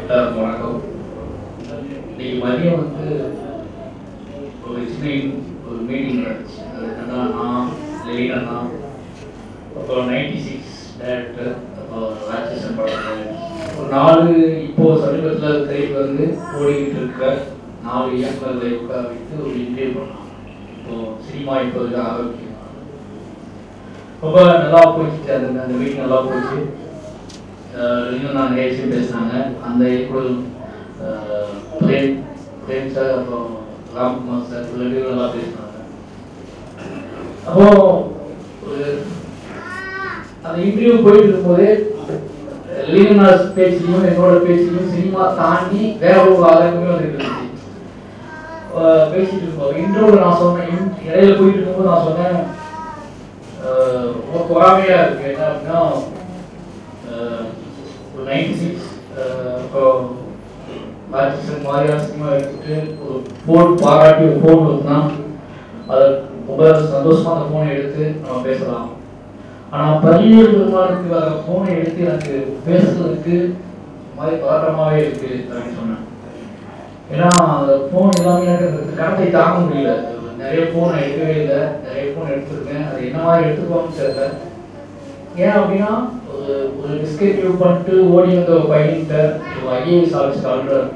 எல்லாருக்கும் வணக்கம் இன்னைக்கு மதியம் வந்து ஒரு சின்ன ஒரு மீட்டிங் நடந்துச்சு அது என்னன்னா நான் லெலின் அண்ணா அப்புறம் நைன்டி சிக்ஸ் டேரக்டர் அப்புறம் ராட்சசன் படத்தில் ஒரு நாலு இப்போ சமீபத்தில் திரைக்கு வந்து ஓடிக்கிட்டு இருக்க நாலு இயக்குநர்களை உட்கார வைத்து ஒரு இன்டர்வியூ பண்ணலாம் இப்போ சினிமா இப்போதுதான் ஆரோக்கியம் ரொம்ப நல்லா போச்சு அந்த அந்த மீட்டிங் நல்லா போச்சு அஹ் இன்னும் நான் நிறைய விஷயம் பேசினாங்க அந்த இப்பொழுது பிரேம் பிரேம் சார் அப்புறம் ராம்குமார் சார் ரெண்டு பேரும் நல்லா பேசினாங்க அப்போ ஒரு அந்த இன்டர்வியூ போயிட்டு இருக்கும்போதே லீனாஸ் பேச்சிலையும் என்னோட பேச்சிலையும் சினிமா தாண்டி வேற ஒரு ஆதாரமே வந்துட்டு இருந்துச்சு அஹ் பேசிட்டு இருக்கோம் இன்டர்வியூல நான் சொன்னேன் in- இடையில போயிட்டு இருக்கும்போது நான் சொன்னேன் அஹ் ரொம்ப பொறாமையா இருக்கு என்ன அப்படின்னா அஹ் ஒரு நைன்டி சிக்ஸ் இப்போ ராட்சசன் மாதிரியான சினிமா எடுத்துட்டு ஒரு ஃபோன் பாராட்டி ஒரு ஃபோன் இருக்குன்னா அதை ரொம்ப சந்தோஷமா அந்த ஃபோனை எடுத்து நம்ம பேசலாம் ஆனா பல்வேறு பெருமாளுக்கு வர ஃபோனை எடுத்து எனக்கு பேசுறதுக்கு ஒரு மாதிரி பதட்டமாவே இருக்கு அப்படின்னு சொன்னேன் ஏன்னா அந்த ஃபோன் எல்லாமே எனக்கு அந்த கணத்தை தாங்க முடியல நிறைய ஃபோன் எடுக்கவே இல்லை நிறைய ஃபோன் எடுத்திருக்கேன் அது என்ன மாதிரி எடுத்துக்கோன்னு தெரியல ஏன் அப்படின்னா ஒரு ஒரு டிஸ்கன்டினியூ பண்ணிட்டு ஓடி வந்த ஒரு பையன்கிட்ட ஒரு ஐஏஎஸ் ஆஃபீஸர்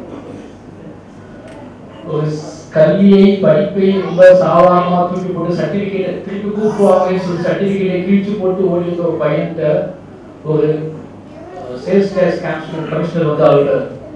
ஒரு ஸ்- கல்வியை படிப்பை ரொம்ப சாதாரணமாக தூக்கி போட்டு சர்டிஃபிகேட் திருப்பி கூப்பிடுவாங்கன்னு சொல்லி சர்டிஃபிகேட்டை கிழிச்சு போட்டு ஓடி வந்த ஒரு பையன்கிட்ட ஒரு சேல்ஸ் டேக்ஸ் கமிஷனர் கமிஷனர் வந்து அவர்கிட்ட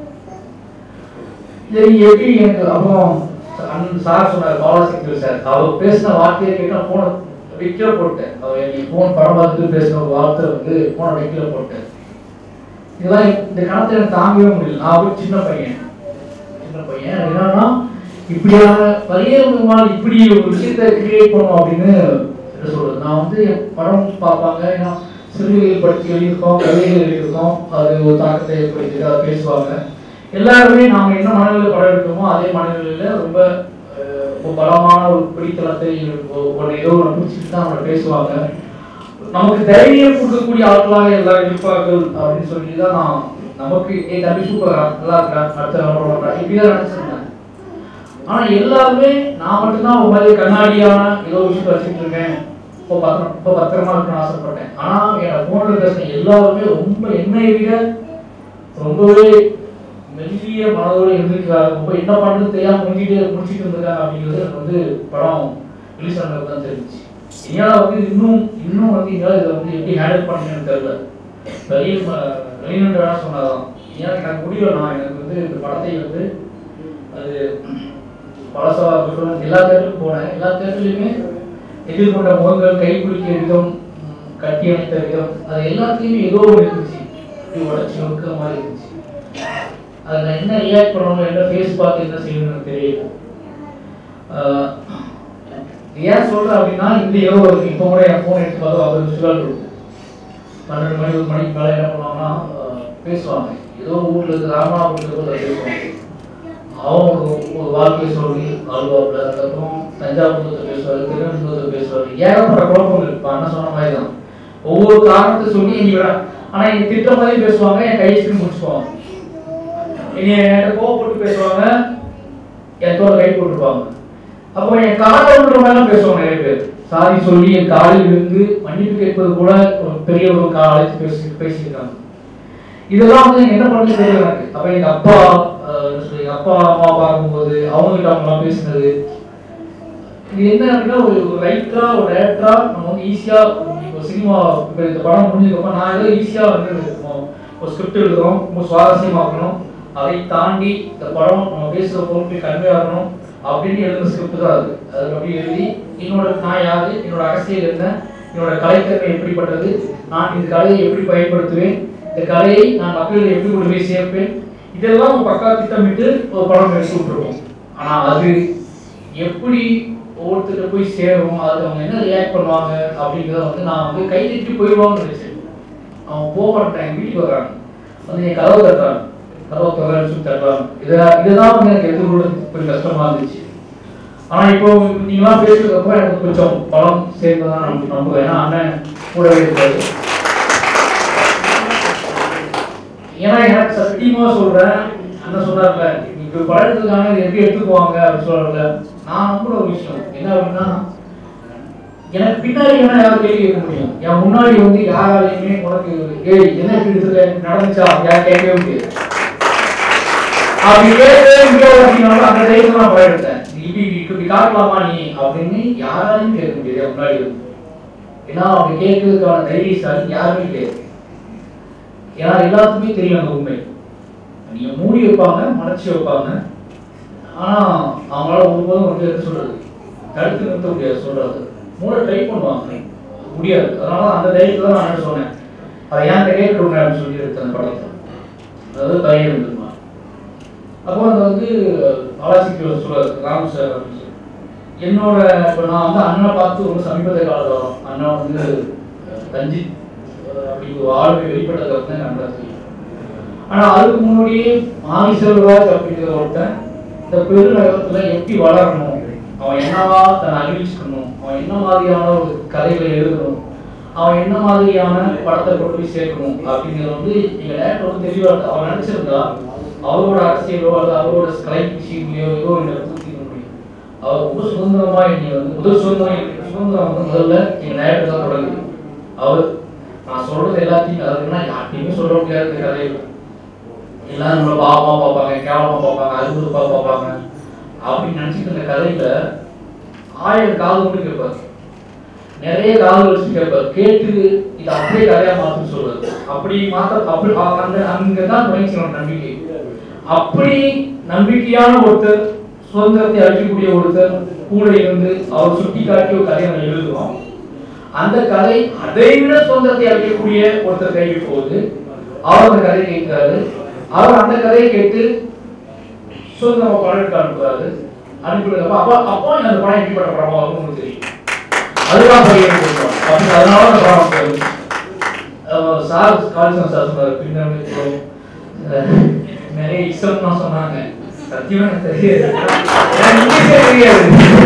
சரி எப்படி எனக்கு அப்புறம் அண்ணன் சார் சொன்னார் பாலாசங்கர் சார் அவர் பேசின வார்த்தையை கேட்டு நான் போன வைக்கல போட்டேன் அவர் எனக்கு ஃபோன் படம் பார்த்துட்டு பேசின ஒரு வார்த்தை வந்து போன வைக்கல போட்டேன் இதெல்லாம் இந்த காலத்துல எனக்கு தாங்கவே முடியல நான் ஒரு சின்ன பையன் சின்ன பையன் என்னன்னா இப்படியான பரியமால் இப்படி ஒரு விஷயத்தை கிரியேட் பண்ணும் அப்படின்னு என்ன சொல்றது நான் வந்து படம் பார்ப்பாங்க ஏன்னா சிறுகைகள் படிச்சு எழுதியிருக்கோம் கவிதைகள் எழுதியிருக்கோம் அது ஒரு தாக்கத்தை ஏற்படுத்தி அதை பேசுவாங்க எல்லாருமே நாம என்ன மனநிலையில் படம் எடுக்கிறோமோ அதே மனநிலையில ரொம்ப அஹ், ரொம்ப பலமான ஒரு பிடித்தளத்தை ஒ- ஒண்ணு ஏதோ ஒன்று பிடிச்சிட்டு தான் அவங்க பேசுவாங்க நமக்கு தைரியம் கொடுக்கக்கூடிய ஆட்களாக எல்லாரும் இருப்பார்கள் அப்படின்னு சொல்லி தான் நான் நமக்கு ஏ தம்பி சூப்பரா நல்லா இருக்கா அடுத்த படம் இப்படிதான் நினைச்சிருந்தேன் ஆனா எல்லாருமே நான் மட்டும்தான் ஒரு மாதிரி கண்ணாடியான ஏதோ விஷயம் வச்சுட்டு இருக்கேன் இப்போ பத்திரம் இப்போ பத்திரமா இருக்கணும்னு ஆசைப்பட்டேன் ஆனா என்னோட போன்ல பேசின எல்லாருமே ரொம்ப என்னை விட ரொம்பவே மெல்லிய மனதோட இருந்திருக்காங்க ரொம்ப என்ன பண்றது தெரியாம முடிஞ்சிட்டு முடிச்சிட்டு இருந்திருக்காங்க அப்படிங்கிறது எனக்கு வந்து படம் ரிலீஸ் ஆனது தான் தெரிஞ்சுச்சு என்னால வந்து இன்னும் இன்னும் வந்து என்னால இதை வந்து எப்படி ஹேண்டில் பண்ணணும்னு தெரியல வெளியில் வெளிநாட்டு வேணா சொன்னாதான் ஏன்னா எனக்கு முடியல நான் எனக்கு வந்து இந்த படத்தை வந்து அது பழசா இருக்கட்டும் எல்லா தேட்டருக்கும் போனேன் எல்லா தேட்டர்லையுமே எதிர்கொண்ட முகங்கள் கை குலுக்கிய விதம் ம், கட்டி அணைத்த விதம் அது எல்லாத்துலேயுமே ஏதோ ஒன்று இருந்துச்சு இப்படி உடச்சி நொறுக்கிற மாதிரி இருந்துச்சு அது நான் என்ன ரியாக்ட் பண்ணணும் என்ன ஃபேஸ் பார்த்து என்ன செய்யணும்னு எனக்கு தெரியல ஆஹ், ஏன் சொல்றேன் அப்படின்னா இந்த இரவு இருக்கு இப்போ கூட என் ஃபோன் எடுத்து பார்த்தா அவர் சுழல் இருக்கும் பன்னெண்டு மணி ஒரு மணிக்கு மேலே என்ன பண்ணுவாங்கன்னா ஆஹ், பேசுவாங்க ஏதோ ஊர்ல இருந்து ராமநாதபுரத்துல கூட பேசுவாங்க அவன் ஒரு ஒரு வாழ்க்கை சொல்லி அழுவாப்புல அதுக்கப்புறம் தஞ்சாவூரத்தை பேசுவாரு திருவனந்தபுரத்தை பேசுவாரு ஏகப்பட்ட குழப்பங்கள் இருக்கு அண்ணன் சொன்ன மாதிரி தான் ஒவ்வொரு காரணத்தை சொல்லி நீ விட ஆனா எங்க திட்டம் மாதிரி பேசுவாங்க என் கையை திரும்பி முடிச்சுக்குவாங்க இனி என்கிட்ட கோவப்பட்டு பேசுவாங்க என் தோட கை போட்டுருப்பாங்க அப்போ என் காலை விடுற மாதிரிலாம் பேசுவாங்க நிறைய பேர் சாரி சொல்லி என் காலில் விழுந்து மன்னிப்பு கேட்பது கூட ஒரு பெரிய ஒரு கா அழைத்து பேசி பேசியிருக்காங்க இதெல்லாம் வந்து என்ன பண்ணி தெரியல எனக்கு அப்ப எங்க அப்பா அஹ், என்ன சொல்றது, எங்க அப்பா அம்மா பார்க்கும்போது அவங்ககிட்ட அவங்கலாம் பேசினது இது என்ன அப்படின்னா ஒரு ஒரு ரைட்டரா ஒரு டேரக்டரா நம்ம வந்து ஈஸியா இப்போ சினிமா இப்போ இந்த படம் முடிஞ்சதுக்கப்புறம் நான் ஏதோ ஈஸியா வந்து நம்ம ஒரு ஸ்கிரிப்ட் எழுதுறோம் ரொம்ப சுவாரஸ்யமாக்கணும் அதை தாண்டி இந்த படம் நம்ம பேசுற பொருட்கள் கன்வே ஆகணும் அப்படின்னு எழுதுன ஸ்கிரிப்ட் தான் அது அது அப்படி எழுதி என்னோட நான் யாரு என்னோட அரசியல் என்ன என்னோட கலைத்திறமை எப்படிப்பட்டது நான் இந்த கலையை எப்படி பயன்படுத்துவேன் இந்த கலையை நான் மக்களில் எப்படி கொண்டு போய் சேர்ப்பேன் இதெல்லாம் ஒரு பக்கா திட்டமிட்டு ஒரு படம் எடுத்து விட்டுருவோம் ஆனா அது எப்படி ஒவ்வொருத்தர்கிட்ட போய் சேரும் அது அவங்க என்ன ரியாக்ட் பண்ணுவாங்க அப்படிங்கிறத வந்து நான் வந்து கை தட்டி போயிடுவான்னு நினைச்சேன் அவன் போக மாட்டேன் என் வீட்டுக்கு வர்றாங்க வந்து என் கதவை தட்டுறாங்க கதவை திறன்னு சொல்லி தட்டுறாங்க இதை இதுதான் வந்து எனக்கு எதிர்கொள்ள கொஞ்சம் கஷ்டமா இருந்துச்சு ஆனா இப்போ நீங்களாம் பேசுறதுக்கு அப்புறம் எனக்கு கொஞ்சம் பலம் சேர்ந்ததான் நான் நம்புவேன் ஏன்னா அண்ணன் கூடவே இருக்காரு ஏன்னா எனக்கு சத்தியமா சொல்றேன் அண்ணன் சொன்னார்ல நீ இப்ப பழக்கத்துக்கான இதை எப்படி எடுத்துக்குவாங்க அப்படின்னு சொல்றல நான் நம்புற ஒரு விஷயம் என்ன அப்படின்னா எனக்கு பின்னாடி வேணா யாரும் கேள்வி கேட்க முடியும் என் முன்னாடி வந்து யாராலையுமே உனக்கு ஏய் என்ன இப்படி எடுத்துக்க நடந்துச்சா யார் கேட்கவே முடியாது அப்படி கேட்கவே முடியாது அப்படின்னாலும் அந்த தைரியம் நான் பழகிட்டேன் நீ இப்படி இப்படி இப்படி காட்டலாமா நீ அப்படின்னு யாராலையும் கேட்க முடியாது என் முன்னாடி வந்து ஏன்னா அப்படி கேட்கறதுக்கான தைரியசாலி யாருமே கிடையாது ஏன்னா எல்லாத்துக்குமே தெரியும் அந்த உண்மை நீங்க மூடி வைப்பாங்க மறைச்சு வைப்பாங்க ஆனா அவங்களால ஒருபோதும் வந்து என்ன சொல்றது தடுத்து நிறுத்த முடியாது சொல்றது மூட ட்ரை பண்ணுவாங்க முடியாது அதனால அந்த தைரியத்துல தான் நான் என்ன சொன்னேன் அதை ஏன் கேட்கணும் அப்படின்னு சொல்லி எடுத்தேன் அந்த படத்தை அதாவது தைரியம் இருந்துமா அப்போ அந்த வந்து ஆலோசிக்க சொல்றாரு ராம் சார் அப்படின்னு சொல்லி என்னோட இப்போ நான் வந்து அண்ணனை பார்த்து ஒரு சமீபத்த காலத்தில் வரும் அண்ணன் வந்து அஹ், ரஞ்சித் அஹ், அப்படி ஒரு ஆளுமை வெளிப்பட்டதை வந்து நல்லா தெரியும் ஆனா அதுக்கு முன்னாடியே மாரி செல்வராஜ் அப்படிங்கிற ஒருத்தன் இந்த பெருநகரத்துல எப்படி வளரணும் அவன் என்னவா தன்னை அறிவிச்சுக்கணும் அவன் என்ன மாதிரியான ஒரு கதைகளை எழுதணும் அவன் என்ன மாதிரியான படத்தை கொண்டு போய் சேர்க்கணும் அப்படிங்கிறது வந்து எங்க டேரக்டர் வந்து தெளிவா இருக்கு. அவர் நினைச்சிருந்தா அவரோட அரசியலோ அல்லது அவரோட கலை விஷயங்களையோ ஏதோ என்னை பூர்த்தி பண்ண முடியும் அவர் ரொம்ப சுதந்திரமா என்னை வந்து முதல் சுதந்திரம் எனக்கு சுதந்திரம் வந்து முதல்ல எங்க டேரக்டர் தான் தொடங்குது அவர் நான் சொல்றது எல்லாத்தையும் அதாவது யார்ட்டையுமே சொல்ல முடியாத இந்த கதையில எல்லாரும் நம்மள பாவமா பார்ப்பாங்க கேவலமா பார்ப்பாங்க அருவருப்பா பார்ப்பாங்க அப்படின்னு நினைச்சிட்டு இருந்த கதையில ஆயிரம் காது கொண்டு கேட்பாரு நிறைய காது வச்சு கேட்பாரு கேட்டு இதை அப்படியே கதையா மாத்துன்னு சொல்றாரு அப்படி மாத்த அப்படி அ- அந்த அங்கதான் துணைச்சிடும் நம்பிக்கை அப்படி நம்பிக்கையான ஒருத்தர் சுதந்திரத்தை அழிக்கக்கூடிய ஒருத்தர் கூட இருந்து அவர் சுட்டி காட்டிய ஒரு கதையை நம்ம எழுதுறோம் அந்த கதை அதை விட சுதந்திரத்தை அளிக்கக்கூடிய ஒருத்தர் கைக்கு போகுது அவர் அந்த கதையை கேட்கிறாரு அவர் அந்த கதையை கேட்டு சுதந்திரமா படம் எடுக்க அனுப்புறாரு அனுப்பிடுறப்ப அப்போ அப்போ அந்த படம் எப்படிப்பட்ட படமா இருக்கும் உங்களுக்கு தெரியும் அதுதான் பையன் கொடுத்தோம் அப்படி அதனால அந்த படம் போகுது அஹ் சார் காலிசன் சார் சொன்னார் பின்னாடி இப்போ, அஹ், நிறைய இசம்லாம் சொன்னாங்க சத்தியமா எனக்கு தெரியாது எனக்கு இங்கிலீஷே தெரியாது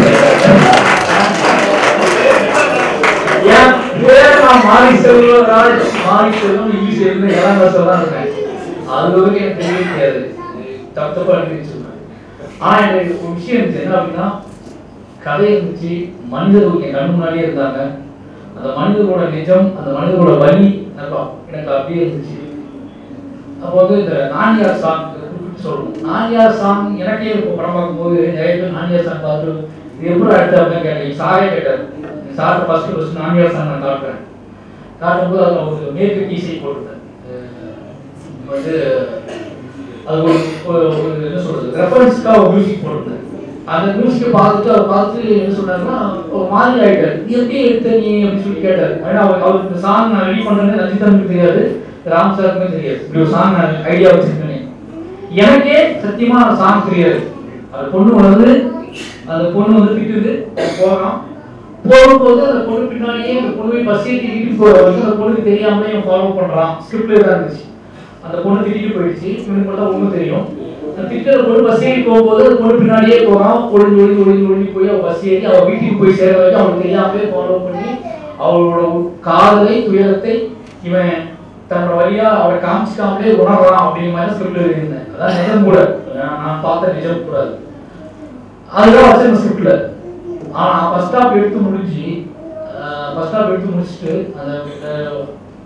ஏன் பேர் நான் மாறி செல்வராஜ் மாறி செல்வம் இங்கிலீஷ் இருந்து எல்லாம் பேசலாம் இருக்கேன் அது வரைக்கும் எனக்கு தெரியவே தெரியாது தப்பு தப்பா எழுதி சொல்றேன் ஆனா எனக்கு ஒரு விஷயம் இருந்துச்சு என்ன அப்படின்னா கதை இருந்துச்சு மனிதர்கள் என் கண்ணு முன்னாடியே இருந்தாங்க அந்த மனிதர்களோட நிஜம் அந்த மனிதர்களோட வலி எனக்கு அப்- எனக்கு அப்படியே இருந்துச்சு அப்போ வந்து இந்த நானியார் சாங் குறிப்பிட்டு சொல்லணும் நானியார் சாங் எனக்கே இப்போ படம் பார்க்கும்போது நிறைய பேர் நானியார் சாங் பார்த்து இது எப்படி அடுத்த அப்படின்னு கேட்டேன் சாரே கேட்டார் சார் ஃபர்ஸ்ட் ஃபர்ஸ்ட் நானியார் சாங் நான் காட்டுறேன் காட்டும்போது அதில் ஒரு மேற்கு இசை போட்டிருந்தேன் அஹ் வந்து அது ஒரு ஒரு- ஒரு என்ன சொல்றது ரெஃபரன்ஸ்க்காக ஒரு மியூசிக் போட்டிருந்தேன் அந்த மியூசிக்கை பார்த்துட்டு அவர் பார்த்து என்ன சொன்னாருன்னா ஒரு மாதிரி ஆயிட்டார் நீ எப்படி எடுத்த நீ அப்படின்னு சொல்லி கேட்டார் ஏன்னா அவர் அவருக்கு இந்த சாங் நான் ரெடி பண்ணேன்னு ரஞ்சிதானுக்கு தெரியாது ராம் சாருக்குமே தெரியாது இப்படி ஒரு சாங் நான் ஐடியா வச்சிருக்கேன் எனக்கே சத்தியமா அந்த சாங் தெரியாது அந்த பொண்ணு வந்து அந்த பொண்ணு வந்து திட்டுது போகிறான் போகும்போது அந்த பொண்ணு பின்னாடியே அந்த பொண்ணு பஸ்ஸே திட்டிட்டு போற வரைக்கும் அந்த பொண்ணுக்கு தெரியாமலே இவன் ஃபாலோ பண்றான் ஸ்கிரிப்ட்ல தான் இருந்துச்சு அந்த பொண்ணு திட்டிட்டு போயிடுச்சு இவனுக்கு மட்டும் ஒன்றும் தெரியும் அந்த திட்டுற பொண்ணு பஸ் ஏறி போகும்போது அந்த பொண்ணு பின்னாடியே போறான் ஒளிஞ்சு ஒளிஞ்சு ஒளிஞ்சு ஒளிஞ்சு போய் அவ பஸ் ஏறி அவ வீட்டுக்கு போய் சேர வரைக்கும் அவனுக்கு தெரியாமலே ஃபாலோ பண்ணி அவளோட காதலை துயரத்தை இவன் தன்னோட வழியா அவளை காமிச்சிக்காமலே உணர்றான் அப்படிங்கிற மாதிரி ஸ்கிரிப்ட்ல இருந்தேன் அதான் நிஜம் கூட நான் நான் பார்த்த நிஜம் கூட அது. அதுதான் வச்சிருந்த ஸ்கிரிப்ட்ல ஆனா ஃபர்ஸ்ட் ஸ்டாப் எடுத்து முடிஞ்சு ஃபர்ஸ்ட் ஸ்டாப் எடுத்து முடிச்சுட்டு அந்த அஹ்,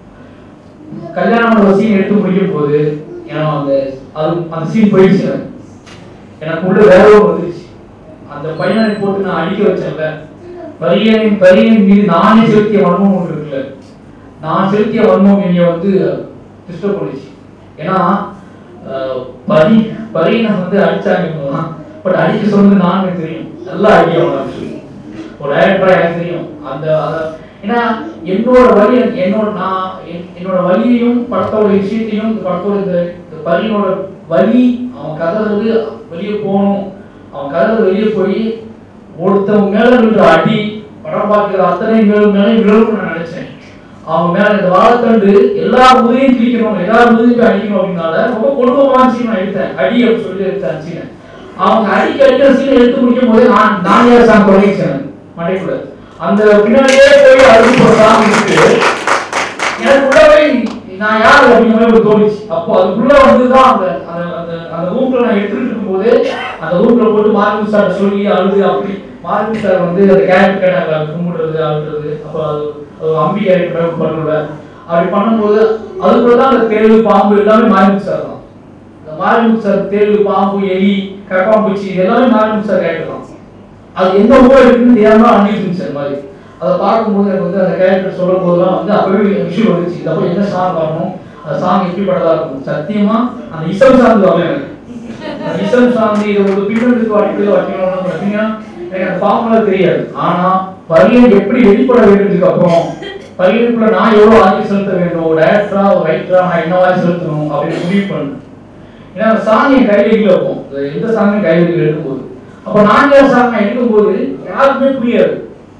கல்யாணம் சீன் எடுத்து முடிக்கும் போது எனக்கு அந்த அது அந்த சீன் போயிடுச்சு எனக்கு. எனக்கு உள்ள வேற ஒரு வந்துருச்சு அந்த பையனை போட்டு நான் அடிக்க வச்சேன்ல வரியனின் வரியனின் மீது நானே செலுத்திய வன்மம் ஒன்று இருக்குல்ல நான் செலுத்திய வன்மம் என்னைய வந்து டிஸ்டர்ப் பண்ணுச்சு ஏன்னா அஹ், பரி பரியனை வந்து அடிச்சாங்க பட் அடிக்க சொன்னது நான் எனக்கு தெரியும் நல்லா ஐடியா சொல்லி ஒரு டைரக்டரா எனக்கு தெரியும் அந்த அத- ஏன்னா என்னோட வழி என்னோட நான் என்- என்னோட வழியையும் படத்தோட விஷயத்தையும் இந்த படத்தோட இந்த இந்த பரியினோட வழி அவன் கதறது வெளியே போகணும் அவன் கதறது வெளியே போய் ஒருத்தவங்க மேல விழுற அடி படம் பார்க்கிற அத்தனை மேலும் மேலே விழுவும் நான் நினைச்சேன் அவங்க மேல இந்த வாழைத்தண்டு எல்லா உதவியும் கிழிக்கணும் எல்லா உதவியும் போய் அடிக்கணும் அப்படின்னால ரொம்ப கொண்டு சீன் நான் எடுத்தேன் அடி அப்படின்னு சொல்லி எடுத்தேன் சீனை அவங்க அடிக்க அடிக்கிற சீனை எடுத்து முடிக்கும் போது நான் நான் யார் சாங் தொடங்கிச்சேன் மண்டைக்குள்ள அந்த பின்னாடியே போய் அழுது போடுறான் இருக்கு எனக்கு உள்ள போய் நான் யாரு அப்படிங்கிற மாதிரி ஒரு தோணுச்சு அப்போ அதுக்குள்ள வந்து தான் அந்த அந்த அந்த அந்த ரூம்ல நான் எடுத்துட்டு இருக்கும்போது அந்த ரூம்ல போட்டு மார்க்கு சார் சொல்லி அழுது அப்படி மார்க்கு சார் வந்து அந்த கேரக்டர் கேட்டாங்க கும்பிடுறது அழுறது அப்போ அது அது அம்பி கேரக்டர் பண்ணுவேன் அப்படி பண்ணும்போது அதுக்குள்ள தான் அந்த தேர்வு பாம்பு எல்லாமே மார்க்கு சார் தான் இந்த மாரிமுத்து சார் தேர்வு பாம்பு எலி கரப்பாம்பூச்சி இது எல்லாமே மாரிமுத்து சார் கேரக்டர் தான் அது எந்த ஊர் இருக்குன்னு தெரியாம அன்னிட்டு இருந்துச்சு அந்த மாதிரி அதை பார்க்கும்போது எனக்கு வந்து அந்த கேரக்டர் சொல்லும் போதெல்லாம் வந்து அப்பவே விஷயம் வந்துச்சு இந்த அப்போ என்ன சாங் வரணும் அந்த சாங் எப்படிப்பட்டதா இருக்கும் சத்தியமா அந்த இசம் சார்ந்து வரல எனக்கு அந்த இசம் சார்ந்து இதை ஒரு பின்னணிக்கு வாட்டிட்டு வாட்டிக்கணும்னு பார்த்தீங்கன்னா எனக்கு அந்த ஃபார்முலா தெரியாது ஆனா பரியன் எப்படி வெளிப்பட வேண்டியதுக்கு அப்புறம் பரியனுக்குள்ள நான் எவ்வளவு ஆதிக்கம் செலுத்த வேண்டும் டேரக்டரா ரைட்டரா நான் என்னவா செலுத்தணும் அப்படின்னு முடிவு பண்ணேன் ஏன்னா அந்த சாங் என் கையில இல்லை இருக்கும் இந்த எந்த சாங் கையில இல்லை எடுக்கும்போது அப்போ நான் யார் சாங் நான் எடுக்கும்போது யாருக்குமே புரியாது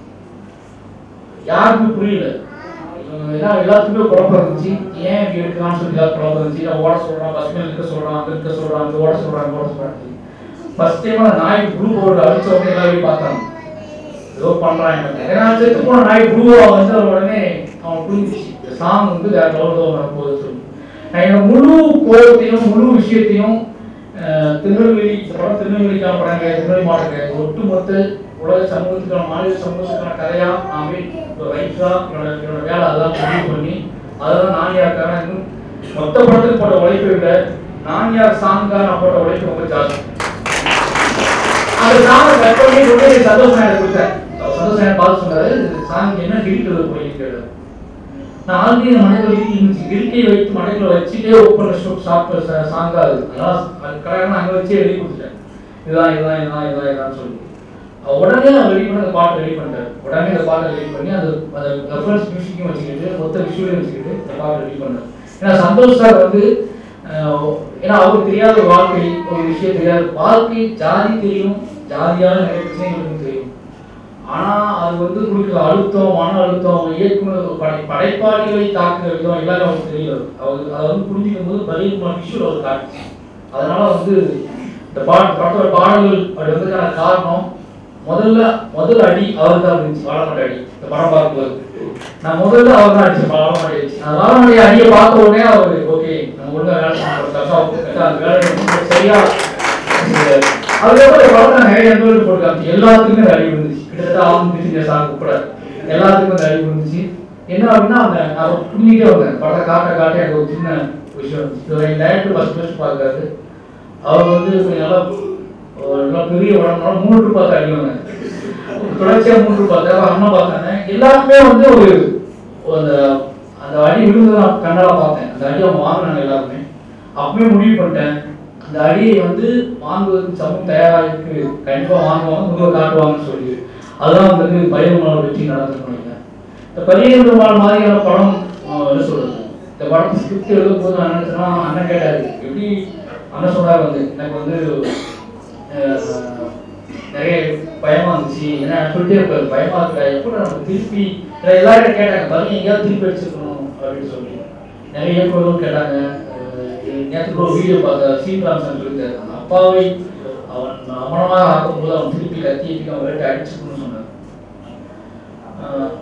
யாருக்குமே புரியல அஹ் ஏன்னா எல்லாத்துக்குமே குழப்பம் இருந்துச்சு ஏன் இப்படி எடுக்கலாம்னு சொல்லி எல்லாரும் குழப்பம் இருந்துச்சு நான் ஓட சொல்றான் பஸ் மேல இருக்க சொல்றான் அங்க இருக்க சொல்றான் அங்க ஓட சொல்றான் அங்க ஓட சொல்றான் ஃபர்ஸ்ட் டைம் நான் நாய் ப்ளூ போர்டு அடிச்ச உடனே எல்லாரும் பார்த்தாங்க ஏதோ பண்றான் எனக்கு ஏன்னா செத்து போன நாய் ப்ளூவா வந்து உடனே அவன் புரிஞ்சிச்சு இந்த சாங் வந்து வேற லெவலில் வர போகுது சொல்லி நான் என்னோட முழு கோபத்தையும் முழு விஷயத்தையும் அஹ், திருநெல்வேலி இந்த படம் திருநெல்வேலிக்கான படங்க திருநெல்வேலி மாவட்டங்க ஒட்டுமொத்த உலக சமூகத்துக்கான மாநில சமூகத்துக்கான கதையா நான் போய் இப்போ ரைட்டரா என்னோட என்னோட வேலை அதெல்லாம் முடிவு பண்ணி அதெல்லாம் நான் யாருக்கான இன்னும் மொத்த படத்துக்கு போட்ட உழைப்பை விட நான் யார் சாங்காக நான் போட்ட உழைப்பு ரொம்ப ஜாஸ்தி அந்த சாங்கை கட் பண்ணி கொண்டு போய் சந்தோஷம் எனக்கு கொடுத்தேன் சந்தோஷம் எனக்கு பார்த்து சொன்னாரு சாங் என்ன கிரிக்கிறது போய் கேட்டார் நான் ஆல்ரெடி என் மனைவி வீட்டில் இருந்துச்சு கிரிக்கை வைத்து மனைவில வச்சுட்டே ஒர்க் பண்ண ஷூட் சாப்பிட்ட சாங்கா அது அதனால அது கரெக்டாக அங்கே வச்சே எழுதி கொடுத்துட்டேன் இதுதான் இதுதான் இதுதான் இதுதான் இதான் சொல்லி அவர் உடனே அவர் ரெடி பண்ணி அந்த பாட்டு ரெடி பண்ணிட்டார் உடனே அந்த பாட்டை ரெடி பண்ணி அது அந்த ரெஃபரன்ஸ் மியூசிக்கையும் வச்சுக்கிட்டு மொத்த விஷுவலையும் வச்சுக்கிட்டு அந்த பாட்டை ரெடி பண்ணார் ஏன்னா சந்தோஷ் சார் வந்து அஹ், ஏன்னா அவருக்கு தெரியாத ஒரு வாழ்க்கை ஒரு விஷயம் தெரியாது வாழ்க்கை ஜாதி தெரியும் ஜாதியான நிறைய பிரச்சனைகளுக்கும் தெரியும் ஆனா அது வந்து கொடுக்குற அழுத்தம் மன அழுத்தம் இயக்குனர் படை படைப்பாளிகளை தாக்குற விதம் எல்லாமே அவருக்கு தெரியல அவர் அதை வந்து புரிஞ்சுக்கும் போது பரியகுமார் விஷுவல் அவர் காட்டுச்சு அதனால வந்து இந்த பாட்டு படத்தோட பாடல்கள் அப்படி வந்ததுக்கான காரணம் முதல்ல முதல் அடி அவர் தான் இருந்துச்சு வாழமாட்ட அடி இந்த படம் பார்க்கும்போது நான் முதல்ல அவர் தான் அடிச்சேன் வாழமாட்டை அடிச்சு அந்த வாழமாட்டை அடியை பார்த்த உடனே அவர் ஓகே நம்ம ஒழுங்கா வேலை பண்ணணும் அந்த வேலை வந்து சரியா செஞ்சாரு. அதுக்கப்புறம் இந்த படத்துல நிறைய நண்பர்கள் போட்டுக்காச்சு எல்லாத்துக்குமே அந்த அடி விழுந்துச்சு கிட்டத்தட்ட ஆகும் பிரிஞ்ச சாங் கூட எல்லாத்துக்கும் அந்த அடி விழுந்துச்சு என்ன அப்படின்னா அந்த நான் புரிஞ்சுட்டே வந்தேன் படத்தை காட்ட காட்ட எனக்கு ஒரு சின்ன விஷயம் இருந்துச்சு என் டேரக்டர் ஃபர்ஸ்ட் ஃபர்ஸ்ட் பார்க்காரு அவர் வந்து கொஞ்சம் நல்லா ஒரு நல்லா பெரிய உடம்புனால மூன்று பார்த்து அடி வந்தேன் தொடர்ச்சியா மூன்று பார்த்தேன் அப்புறம் அம்மா பார்த்தாங்க எல்லாருமே வந்து ஒரு ஒரு அந்த அந்த அடி விழுந்து நான் கண்ணால பார்த்தேன் அந்த அடி அவங்க வாங்கினாங்க எல்லாருமே அப்பவே முடிவு பண்ணிட்டேன் அந்த அடியை வந்து வாங்குவதற்கு சமூகம் தயாரா இருக்கு கண்டிப்பா வாங்குவாங்க முன்னுக்கு காட்டுவாங்கன்னு சொல்லி அதுதான் வந்து பயிர்மலால் வெற்றி நடந்திருக்கும் நினைக்கிறேன் இந்த பரியகுமார் மாதிரியான படம் ஆஹ், என்ன சொல்றது இந்த படம் ஸ்கிரிப்ட் எழுதும் போது நான் நினைச்சேன்னா அண்ணன் கேட்டாரு எப்படி அண்ணன் சொன்னார் வந்து எனக்கு வந்து ஆஹ், நிறைய பயமா இருந்துச்சு ஏன்னா சொல்லிட்டே இருப்பாரு பயமா இருக்கா எப்படி நம்ம திருப்பி ஏன்னா எல்லாரும் கேட்டாங்க பையன் எங்கேயாவது திருப்பி அடிச்சிருக்கணும் அப்படின்னு சொல்லி நிறைய இயக்குநர்களும் கேட்டாங்க அஹ் நேற்றுக்கு ஒரு வீடியோ பார்த்த சீனிவாசன் சொல்லியிருக்காரு அப்பாவை அவன் அமனமாக ஆக்கும்போது அவன் திருப்பி கத்தி எடுத்து அவன் வேட்டை அடிச்சுக்கணும்னு சொன்னார் ஆஹ்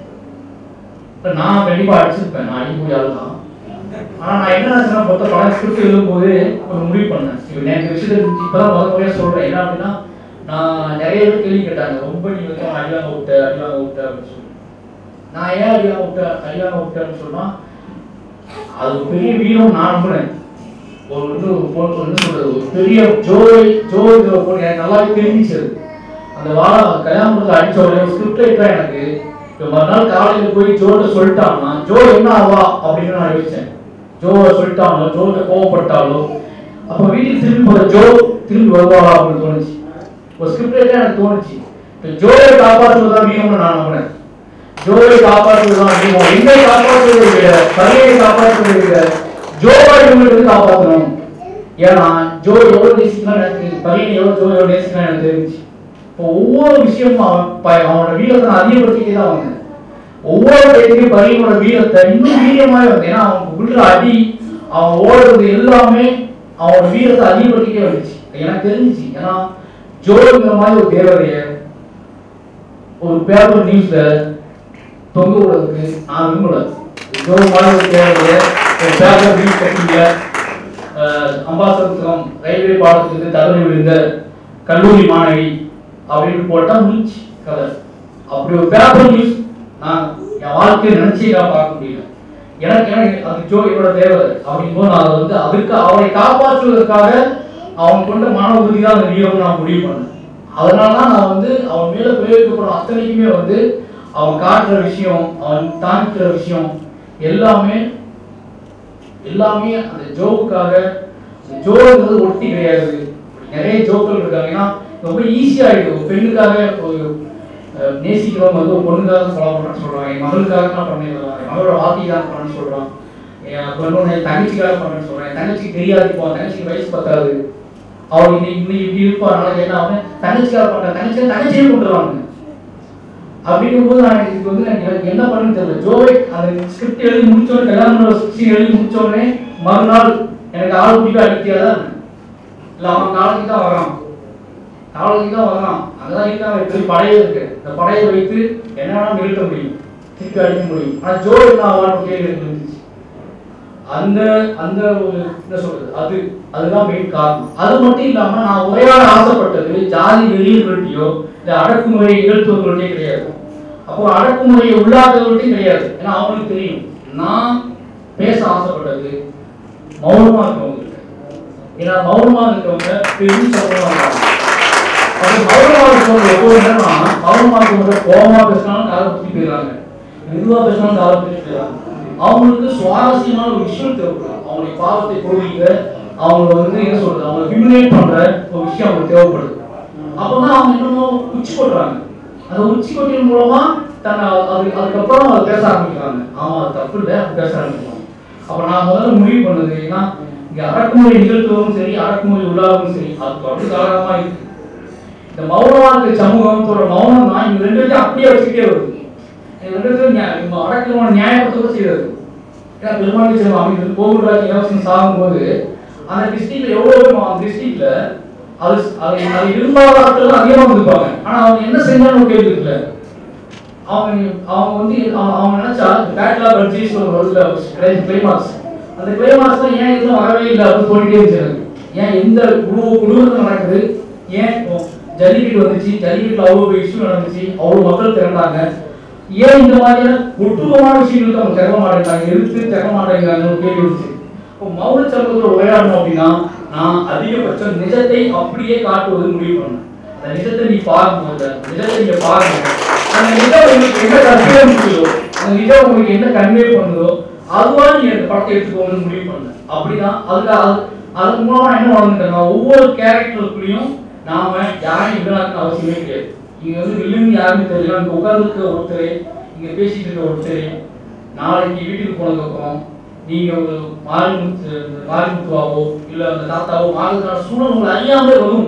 இப்ப நான் கண்டிப்பா அடிச்சிருப்பேன் நான் அடிக்கக்கூடிய ஆள் தான் ஆனா நான் என்ன நினைச்சேன்னா மொத்த படம் ஸ்கிரிப்ட் எழுதும்போது ஒரு முடிவு பண்ணேன் இப்போ எனக்கு விஷயத்தை இப்பதான் முதல் முறையா சொல்றேன் என்ன அப்படின்னா நான் நிறைய பேர் கேள்வி கேட்டாங்க ரொம்ப நீ வந்து அவன் அடிவாங்க விட்ட அடிவாங்க விட்ட அப்படின்னு சொல்லி நான் ஏன் அடிவாங்க விட்ட அடிவாங்க விட்டேன்னு சொன்னா அது ஒரு பெரிய வீரம் நான் நம்புறேன் ஒரு வந்து ஒரு பொண்ணு என்ன சொல்றது ஒரு பெரிய ஜோய் ஜோய் ஒரு பொண்ணு எனக்கு நல்லாவே தெரிஞ்சிச்சு அது அந்த வாழ கல்யாணத்துல அடிச்ச உடனே ஸ்கிரிப்ட் ரைட்டரா எனக்கு இப்போ மறுநாள் காலையில போய் ஜோட்ட சொல்லிட்டான்னா ஜோ என்ன ஆவா அப்படின்னு நான் யோசிச்சேன் ஜோவை சொல்லிட்டாங்களோ ஜோட்ட கோவப்பட்டாலோ அப்போ வீட்டுக்கு திரும்பி போற ஜோ திரும்பி வருவாளா அப்படின்னு தோணுச்சு ஒரு ஸ்கிரிப்ட் ரைட்டரா எனக்கு தோணுச்சு இப்போ ஜோயை காப்பாற்றுவதுதான் வீரம்னு நான் நம்புறேன் ஜோவை காப்பாற்றுவதுதான் வீரம் என்னை காப்பாற்றுவதை விட பையனை காப்பாற்றுவதை விட ஜோவை இவங்களுக்கு காப்பாற்றணும் ஏன்னா ஜோ எவ்வளவு நேசிக்கலாம் எனக்கு பையன் எவ்வளவு ஜோ எவ்வளவு நேசிக்கலாம் எனக்கு தெரிஞ்சு இப்போ ஒவ்வொரு விஷயமும் அவன் ப- அவனோட வீரத்தை நான் அதிகப்படுத்திக்கிட்டே தான் வந்தேன் ஒவ்வொரு டைத்துக்கும் பையனோட வீரத்தை இன்னும் வீரியமாவே வந்தேன் ஏன்னா அவன் விடுற அடி அவன் ஓடுறது எல்லாமே அவனோட வீரத்தை அதிகப்படுத்திக்கிட்டே வந்துச்சு எனக்கு தெரிஞ்சுச்சு ஏன்னா ஜோங்கிற மாதிரி ஒரு தேவதைய ஒரு பேப்பர் நியூஸ்ல தொங்க விடுறதுக்கு நான் விரும்பல ஜோ மாதிரி ஒரு தேவைய ஒரு பேப்பர் வீட் கட்டிங்க அம்பாசமுத்திரம் ரயில்வே பாடத்துக்கு தவறி விழுந்த கல்லூரி மாணவி அப்படின்னு போட்டா முடிச்சு கதை அப்படி ஒரு பேப்பர் நியூஸ் நான் என் வாழ்க்கையை நினைச்சே நான் பார்க்க முடியல எனக்கு எனக்கு அது ஜோ என்னோட தேவை அப்படிங்கும்போது நான் அதை வந்து அதுக்கு அவரை காப்பாற்றுவதற்காக அவன் கொண்ட மன உறுதி தான் அந்த வீடியோ நான் முடிவு பண்ணேன் அதனால தான் நான் வந்து அவன் மேல பிரயோகிக்கப்படும் அத்தனைக்குமே வந்து அவன் காட்டுற விஷயம் அவன் தாங்கிக்கிற விஷயம் எல்லாமே எல்லாமே அந்த ஜோவுக்காக அந்த ஜோங்கிறது ஒட்டி கிடையாது நிறைய ஜோக்கள் இருக்காங்க ஏன்னா ரொம்ப ஈஸியாகிடும் ஒரு பெண்ணுக்காக ஒரு அஹ், நேசிக்கிறவங்க வந்து ஒரு பொண்ணுக்காக ஃபாலோ பண்ணுறேன்னு சொல்கிறாங்க என் மகளுக்காக நான் பண்ணிடலாம் என் மகளோட வாழ்க்கைக்காக பண்ணணும்னு சொல்கிறான் என் அப்போ இன்னொன்று என் தங்கச்சிக்காக பண்ணணும்னு சொல்கிறேன் என் தங்கச்சிக்கு தெரியாது இப்போ அவன் தங்கச்சிக்கு வயசு பத்தாது அவள் இன்னைக்கு இன்னைக்கு இப்படி இருப்பா நாளைக்கு என்ன அவன் தங்கச்சிக்காக பண்ணுறேன் தங்கச்சியை தங்கச்சியே கொண்டுருவாங்க அப்படிங்கும்போது நான் இதுக்கு வந்து எனக்கு எனக்கு என்ன பண்ணுன்னு தெரியல ஜோவை அந்த ஸ்கிரிப்ட் எழுதி முடிச்சோடனே கல்யாணம் சீன் எழுதி முடிச்சோடனே மறுநாள் எனக்கு ஆள் பிடிக்க அடிக்கிறதா இல்லை அவன் நாளைக்கு தான் வரான் நாளைக்கு தான் வரான் அங்கதான் இருக்கான் இப்படி படையே இருக்கு இந்த படையை வைத்து என்ன வேணாலும் நிறுத்த முடியும் திருப்பி அடிக்க முடியும் ஆனா ஜோ என்ன ஆவான்னு கேள்வி எனக்கு இருந்துச்சு அந்த அந்த ஒரு என்ன சொல்றது அது அதுதான் மெயின் காரணம் அது மட்டும் இல்லாம நான் உரையாட ஆசைப்பட்டது ஜாதி வெளியில்கிட்டயோ இல்ல அடக்குமுறை நிகழ்த்துவர்கள்ட்டே கிடையாது அப்போ அடக்குமுறையை உள்ளாதவர்கள்ட்டையும் கிடையாது ஏன்னா அவங்களுக்கு தெரியும் நான் பேச ஆசைப்பட்டது மௌனமா இருக்கவங்க ஏன்னா மௌனமா இருக்கவங்க பெரிய சம்பளம் வாங்குறாங்க அது மௌனமா இருக்கவங்க எப்போ என்னன்னா மௌனமா இருக்கவங்க கோபமா பேசினாலும் காதை பத்தி போயிடுறாங்க மெதுவா பேசினாலும் காதை பத்தி போயிடுறாங்க அவங்களுக்கு சுவாரஸ்யமான ஒரு விஷயம் தேவைப்படும் அவங்களுடைய பாவத்தை போதிக்க அவங்க வந்து என்ன சொல்றது அவங்க ஹியூமினேட் பண்ற ஒரு விஷயம் அவங்களுக்கு தேவைப்படுது அப்பதான் அவங்க என்னமோ உச்சி கொட்டுறாங்க அந்த உச்சி கொட்டின் மூலமா தன்னை அது அதுக்கப்புறம் அதை பேச ஆரம்பிக்கிறாங்க ஆமா அது தப்பு இல்லை அது பேச ஆரம்பிக்கிறாங்க அப்ப நான் முதல்ல முடிவு பண்ணது ஏன்னா இங்க அடக்குமுறை நிகழ்த்துவதும் சரி அடக்குமுறை உள்ளாகவும் சரி அது தொடர்ந்து காரணமா இருக்கு இந்த மௌனமா இருக்க சமூகத்தோட மௌனம் தான் இந்த ரெண்டு பேரும் அப்படியே வச்சுக்கிட்டே வருது இந்த ரெண்டு பேரும் நியா- இந்த அடக்குமான நியாயப்படுத்த கூட செய்யாது ஏன்னா பெருமாள் செல்வம் அமைந்தது கோகுல்ராஜ் இலவசம் சாகும்போது அந்த டிஸ்ட்ரிக்ட்ல எவ்வளவு பேர் அந்த டிஸ்ட்ரிக்ட்ல அது அது அது இருந்தாத ஆட்கள் அதிகமா வந்திருப்பாங்க ஆனா அவங்க என்ன செஞ்சாலும் கேள்வி இருக்குல்ல அவங்க அவங்க வந்து அவங்க அவங்க நினைச்சா பேட்லாக் பட்ஜெட்ஸ் ஒரு வருதுல கிளைமாக்ஸ் அந்த கிளைமாக்ஸ்ல ஏன் இதுவும் வரவே இல்லை அப்படின்னு சொல்லிட்டே இருந்துச்சு எனக்கு. ஏன் எந்த குழு குழுவில் நடக்குது ஏன் இப்போ ஜல்லிக்கட்டு வந்துச்சு ஜல்லிக்கட்டுல அவ்வளோ இஷ்யூ நடந்துச்சு அவ்வளோ மக்கள் திரண்டாங்க ஏன் இந்த மாதிரியான ஒட்டுமொத்தமான விஷயங்களுக்கு அவங்க திறக்க மாட்டேங்கிறாங்க எதிர்த்து திறக்க மாட்டேங்கிறாங்கன்னு ஒரு கேள்வி இருந்துச்சு இப்போ மௌன சமூகத்தில் உரையாடணும் அப்படின்னா நான் அதிகபட்சம் நிஜத்தை அப்படியே காட்டுவது முடிவு பண்ணேன் அந்த நிஜத்தை நீ பாருங்க அந்த நிஜத்தை நீங்க பாருங்க அந்த நிஜம் உங்களுக்கு என்ன கன்வே பண்ணுதோ அந்த நிஜம் உங்களுக்கு என்ன கன்வே பண்ணுதோ அதுவா நீங்க அந்த படத்தை எடுத்துக்கோங்கன்னு முடிவு பண்ணேன் அப்படிதான் அதுக்கு அது அதன் மூலமா என்ன வளர்ந்துட்டாங்க ஒவ்வொரு கேரக்டருக்குள்ளேயும் நாம யாரையும் வில்லனாக்கணும் அவசியமே கிடையாது இங்க வந்து வில்லன் யாருமே தெரியல இங்க உட்கார்ந்துருக்க ஒருத்தர் இங்க பேசிட்டு இருக்க ஒருத்தர் நாளைக்கு வீட்டுக்கு போனதுக்கப்புறம் நீங்க ஒரு மாரிமுத்து மாரிமுத்துவாவோ இல்ல அந்த தாத்தாவோ மாறுறதுக்கான சூழல் உங்களை அறியாமலே வரும்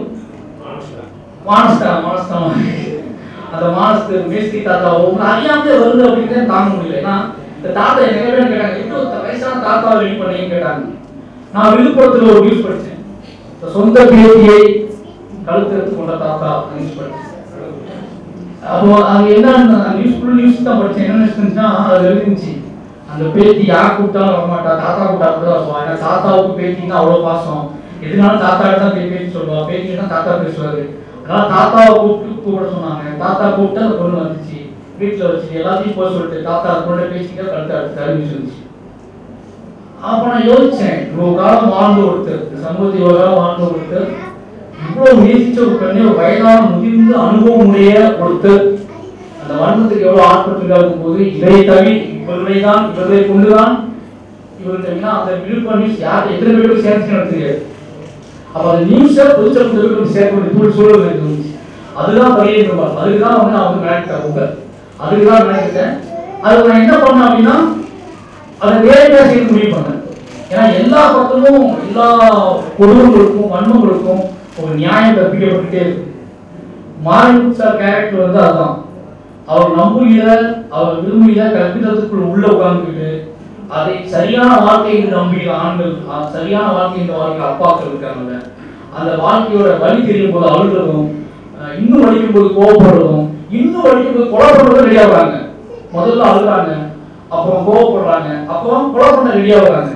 மானஸ்தா மானஸ்தா அந்த மானஸ்து மேஸ்திரி தாத்தாவோ உங்களை அறியாமலே வருது அப்படின்னு தாங்க முடியல ஏன்னா இந்த தாத்தா நிறைய பேர் கேட்டாங்க எப்படி ஒரு வயசான தாத்தாவை ரெடி பண்ணீங்கன்னு கேட்டாங்க நான் விழுப்புரத்துல ஒரு நியூஸ் படிச்சேன் இந்த சொந்த பேத்தியை கழுத்து எடுத்து கொண்ட தாத்தா நியூஸ் படிச்சேன் அப்போ அது என்ன நியூஸ் ஃபுல் நியூஸ் தான் படிச்சேன் என்ன நியூஸ் இருந்துச்சுன்னா அது இருந்துச்சு அந்த பேத்தி யார் கூப்பிட்டாலும் வரமாட்டா தாத்தா கூப்பிட்டா கூட வருவா ஏன்னா தாத்தாவுக்கு பேத்தின்னா அவ்வளோ பாசம் எதுனாலும் தாத்தா தான் போய் பேத்தி சொல்லுவா பேத்தி தான் தாத்தா பேசுவாரு அதனால தாத்தாவை கூப்பிட்டு கூப்பிட சொன்னாங்க தாத்தா கூப்பிட்டு அந்த பொண்ணு வந்துச்சு வீட்டில் வச்சு எல்லாத்தையும் போய் சொல்லிட்டு தாத்தா அது பொண்ணு பேசிட்டு கழுத்து அடுத்து அறிவிச்சு வந்துச்சு அப்ப நான் யோசிச்சேன் இவ்வளவு காலம் வாழ்ந்த ஒருத்தர் இந்த சமூகத்தில் இவ்வளவு காலம் வாழ்ந்த ஒருத்தர் இவ்வளவு நேசிச்ச ஒரு பெண்ணை ஒரு வயதான முதிர்ந்த அனுபவம் உடைய ஒருத்தர் அந்த வண்ணத்துக்கு எவ்வளவு ஆட்பட்டு இருக்கும்போது இதை தவி இவர்களை தான் இவர்களை கொண்டுதான் இவர்கள் அந்த விழுப்புரம் நியூஸ் யார் எத்தனை பேருக்கு சேர்ந்து எனக்கு தெரியாது அப்ப அந்த நியூஸை பொதுச்சமூகத்துக்கு சேர்க்க வேண்டிய சூழல் சூழல் இருந்துச்சு அதுதான் பரியிருப்பார் அதுக்கு தான் வந்து நான் வந்து கனெக்ட் ஆகுங்க அதுக்கு தான் நினைக்கிறேன் அது நான் என்ன பண்ணேன் அப்படின்னா அதை நேரடியாக செய்து முடிவு பண்ணேன் ஏன்னா எல்லா பக்கமும் எல்லா கொடுமைகளுக்கும் வன்மங்களுக்கும் ஒரு நியாயம் கற்பிக்கப்பட்டுட்டே இருக்கு மாரிமுத்து சார் கேரக்டர் வந்து அதுதான் அவர் நம்புகிற அவர் விரும்புகிற கற்பிதத்துக்குள் உள்ள உட்கார்ந்துக்கிட்டு அதை சரியான வாழ்க்கை என்று நம்புகிற ஆண்கள் அ- சரியான வாழ்க்கை என்ற வாழ்க்கை அப்பாக்கள் இருக்காங்கல்ல அந்த வாழ்க்கையோட வழி தெரியும் போது அழுகிறதும் அஹ், இன்னும் வலிக்கும் போது கோவப்படுறதும் இன்னும் வலிக்கும் போது கொலை பண்றதும் ரெடி ஆகுறாங்க முதல்ல அழுகுறாங்க அப்புறம் கோவப்படுறாங்க அப்புறம் கொலை பண்ண ரெடி ஆகுறாங்க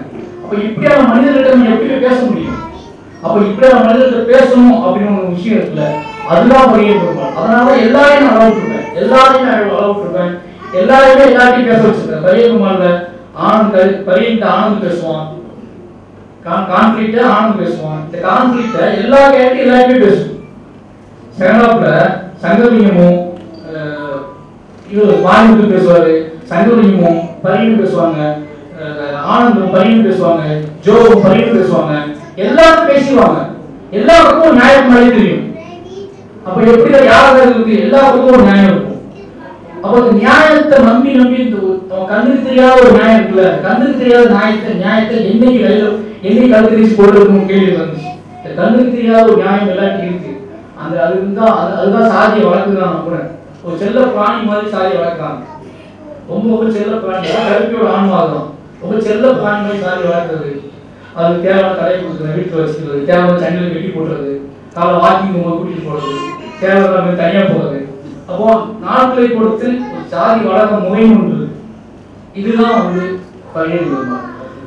அப்ப இப்படியான மனிதர்கிட்ட நீ எப்படி போய் பேச முடியும் அப்ப இப்படியான மனிதர்கிட்ட பேசணும் அப்படின்னு ஒரு விஷயம் இருக்குல்ல அதுதான் பையன் பெருமாள் அதனால எல்லாரையும் நான் அளவுட்டுருப்பேன் எல்லாரையும் நான் அளவுட்டுருப்பேன் எல்லாரையுமே எல்லாத்தையும் பேச வச்சிருக்கேன் பையன் பெருமாள்ல ஆனந்த் பையன்கிட்ட ஆனந்த் பேசுவான் கான்ஃபிளிக்ட ஆனந்த் பேசுவான் இந்த கான்ஃபிளிக்ட எல்லா கேரக்டரும் எல்லாருமே பேசும் செகண்டாப்ல சங்கலிங்கமும் அஹ், இவர் வாணிபுரம் பேசுவாரு சங்கலிங்கமும் பரியனும் பேசுவாங்க அஹ், ஆனந்தும் பரியனும் பேசுவாங்க ஜோவும் பரியனும் பேசுவாங்க எல்லாரும் பேசிடுவாங்க எல்லாருக்கும் ஒரு நியாயம் மாதிரி தெரியும் அப்ப எப்படி யாராவது இருக்கு எல்லாருக்கும் ஒரு நியாயம் இருக்கும் அப்ப அந்த நியாயத்தை நம்பி நம்பி இந்த ஒரு- அவன் கண்ணுக்கு தெரியாத ஒரு நியாயம் இருக்குல்ல கண்ணுக்கு தெரியாத நியாயத்தை நியாயத்தை என்னைக்கு கையில என்னைக்கு கழுத்து தெரிச்சு போடுறதுன்னு கேள்வி வந்துச்சு இந்த கண்ணுக்கு தெரியாத ஒரு நியாயம் எல்லாத்தையும் இருக்கு அந்த அது இருந்தா அது அதுதான் சாதியை வளர்க்குதான் நான் கூட ஒரு செல்ல பிராணி மாதிரி சாதியை வளர்க்குறாங்க ரொம்ப ரொம்ப செல்ல பிராணி கருப்பியோட ஆன்மாதான் ரொம்ப செல்ல பிராணி மாதிரி சாதி வளர்க்குறது அது தேவையான தலையை கொடுக்குறது வீட்டில் வச்சுக்கிறது தேவையான தண்ணியில் வெட்டி போடுறது காலை வாக்கிங் போகும்போது கூட்டிட்டு போடுறது தேவையில்லாம தனியா போகிறது அப்போ நாட்களை பொறுத்து ஒரு சாதி வளர்க்க முறை உண்டு இதுதான் வந்து பழைய நிர்மாணம்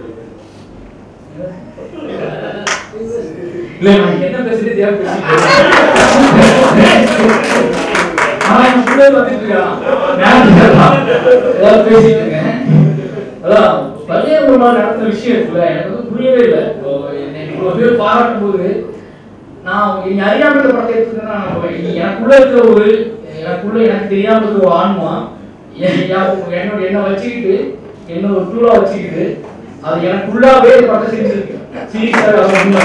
இல்ல நான் என்ன பேசுறது தேவை ஆனா என் பிள்ளை வந்துட்டு இருக்கான் நான் ஏதாவது பேசிட்டு இருக்கேன் அதான் பழைய நிர்மாணம் நடந்த விஷயம் இருக்குல்ல எனக்கு வந்து புரியவே இல்லை இப்போ என்னை இவ்வளவு பேர் பாராட்டும் போது நான் நீ அறியாம இந்த படத்தை எடுத்துக்கன்னா எனக்குள்ள இருக்கிற ஒரு எனக்குள்ள எனக்கு தெரியாம இருக்கிற ஒரு ஆன்மா என் ஞாபகம் என்னோட என்ன வச்சுக்கிட்டு என்ன ஒரு டூலா வச்சுக்கிட்டு அது எனக்குள்ளாவே இந்த படத்தை செஞ்சிருக்கு சீரியஸா அது உண்மை.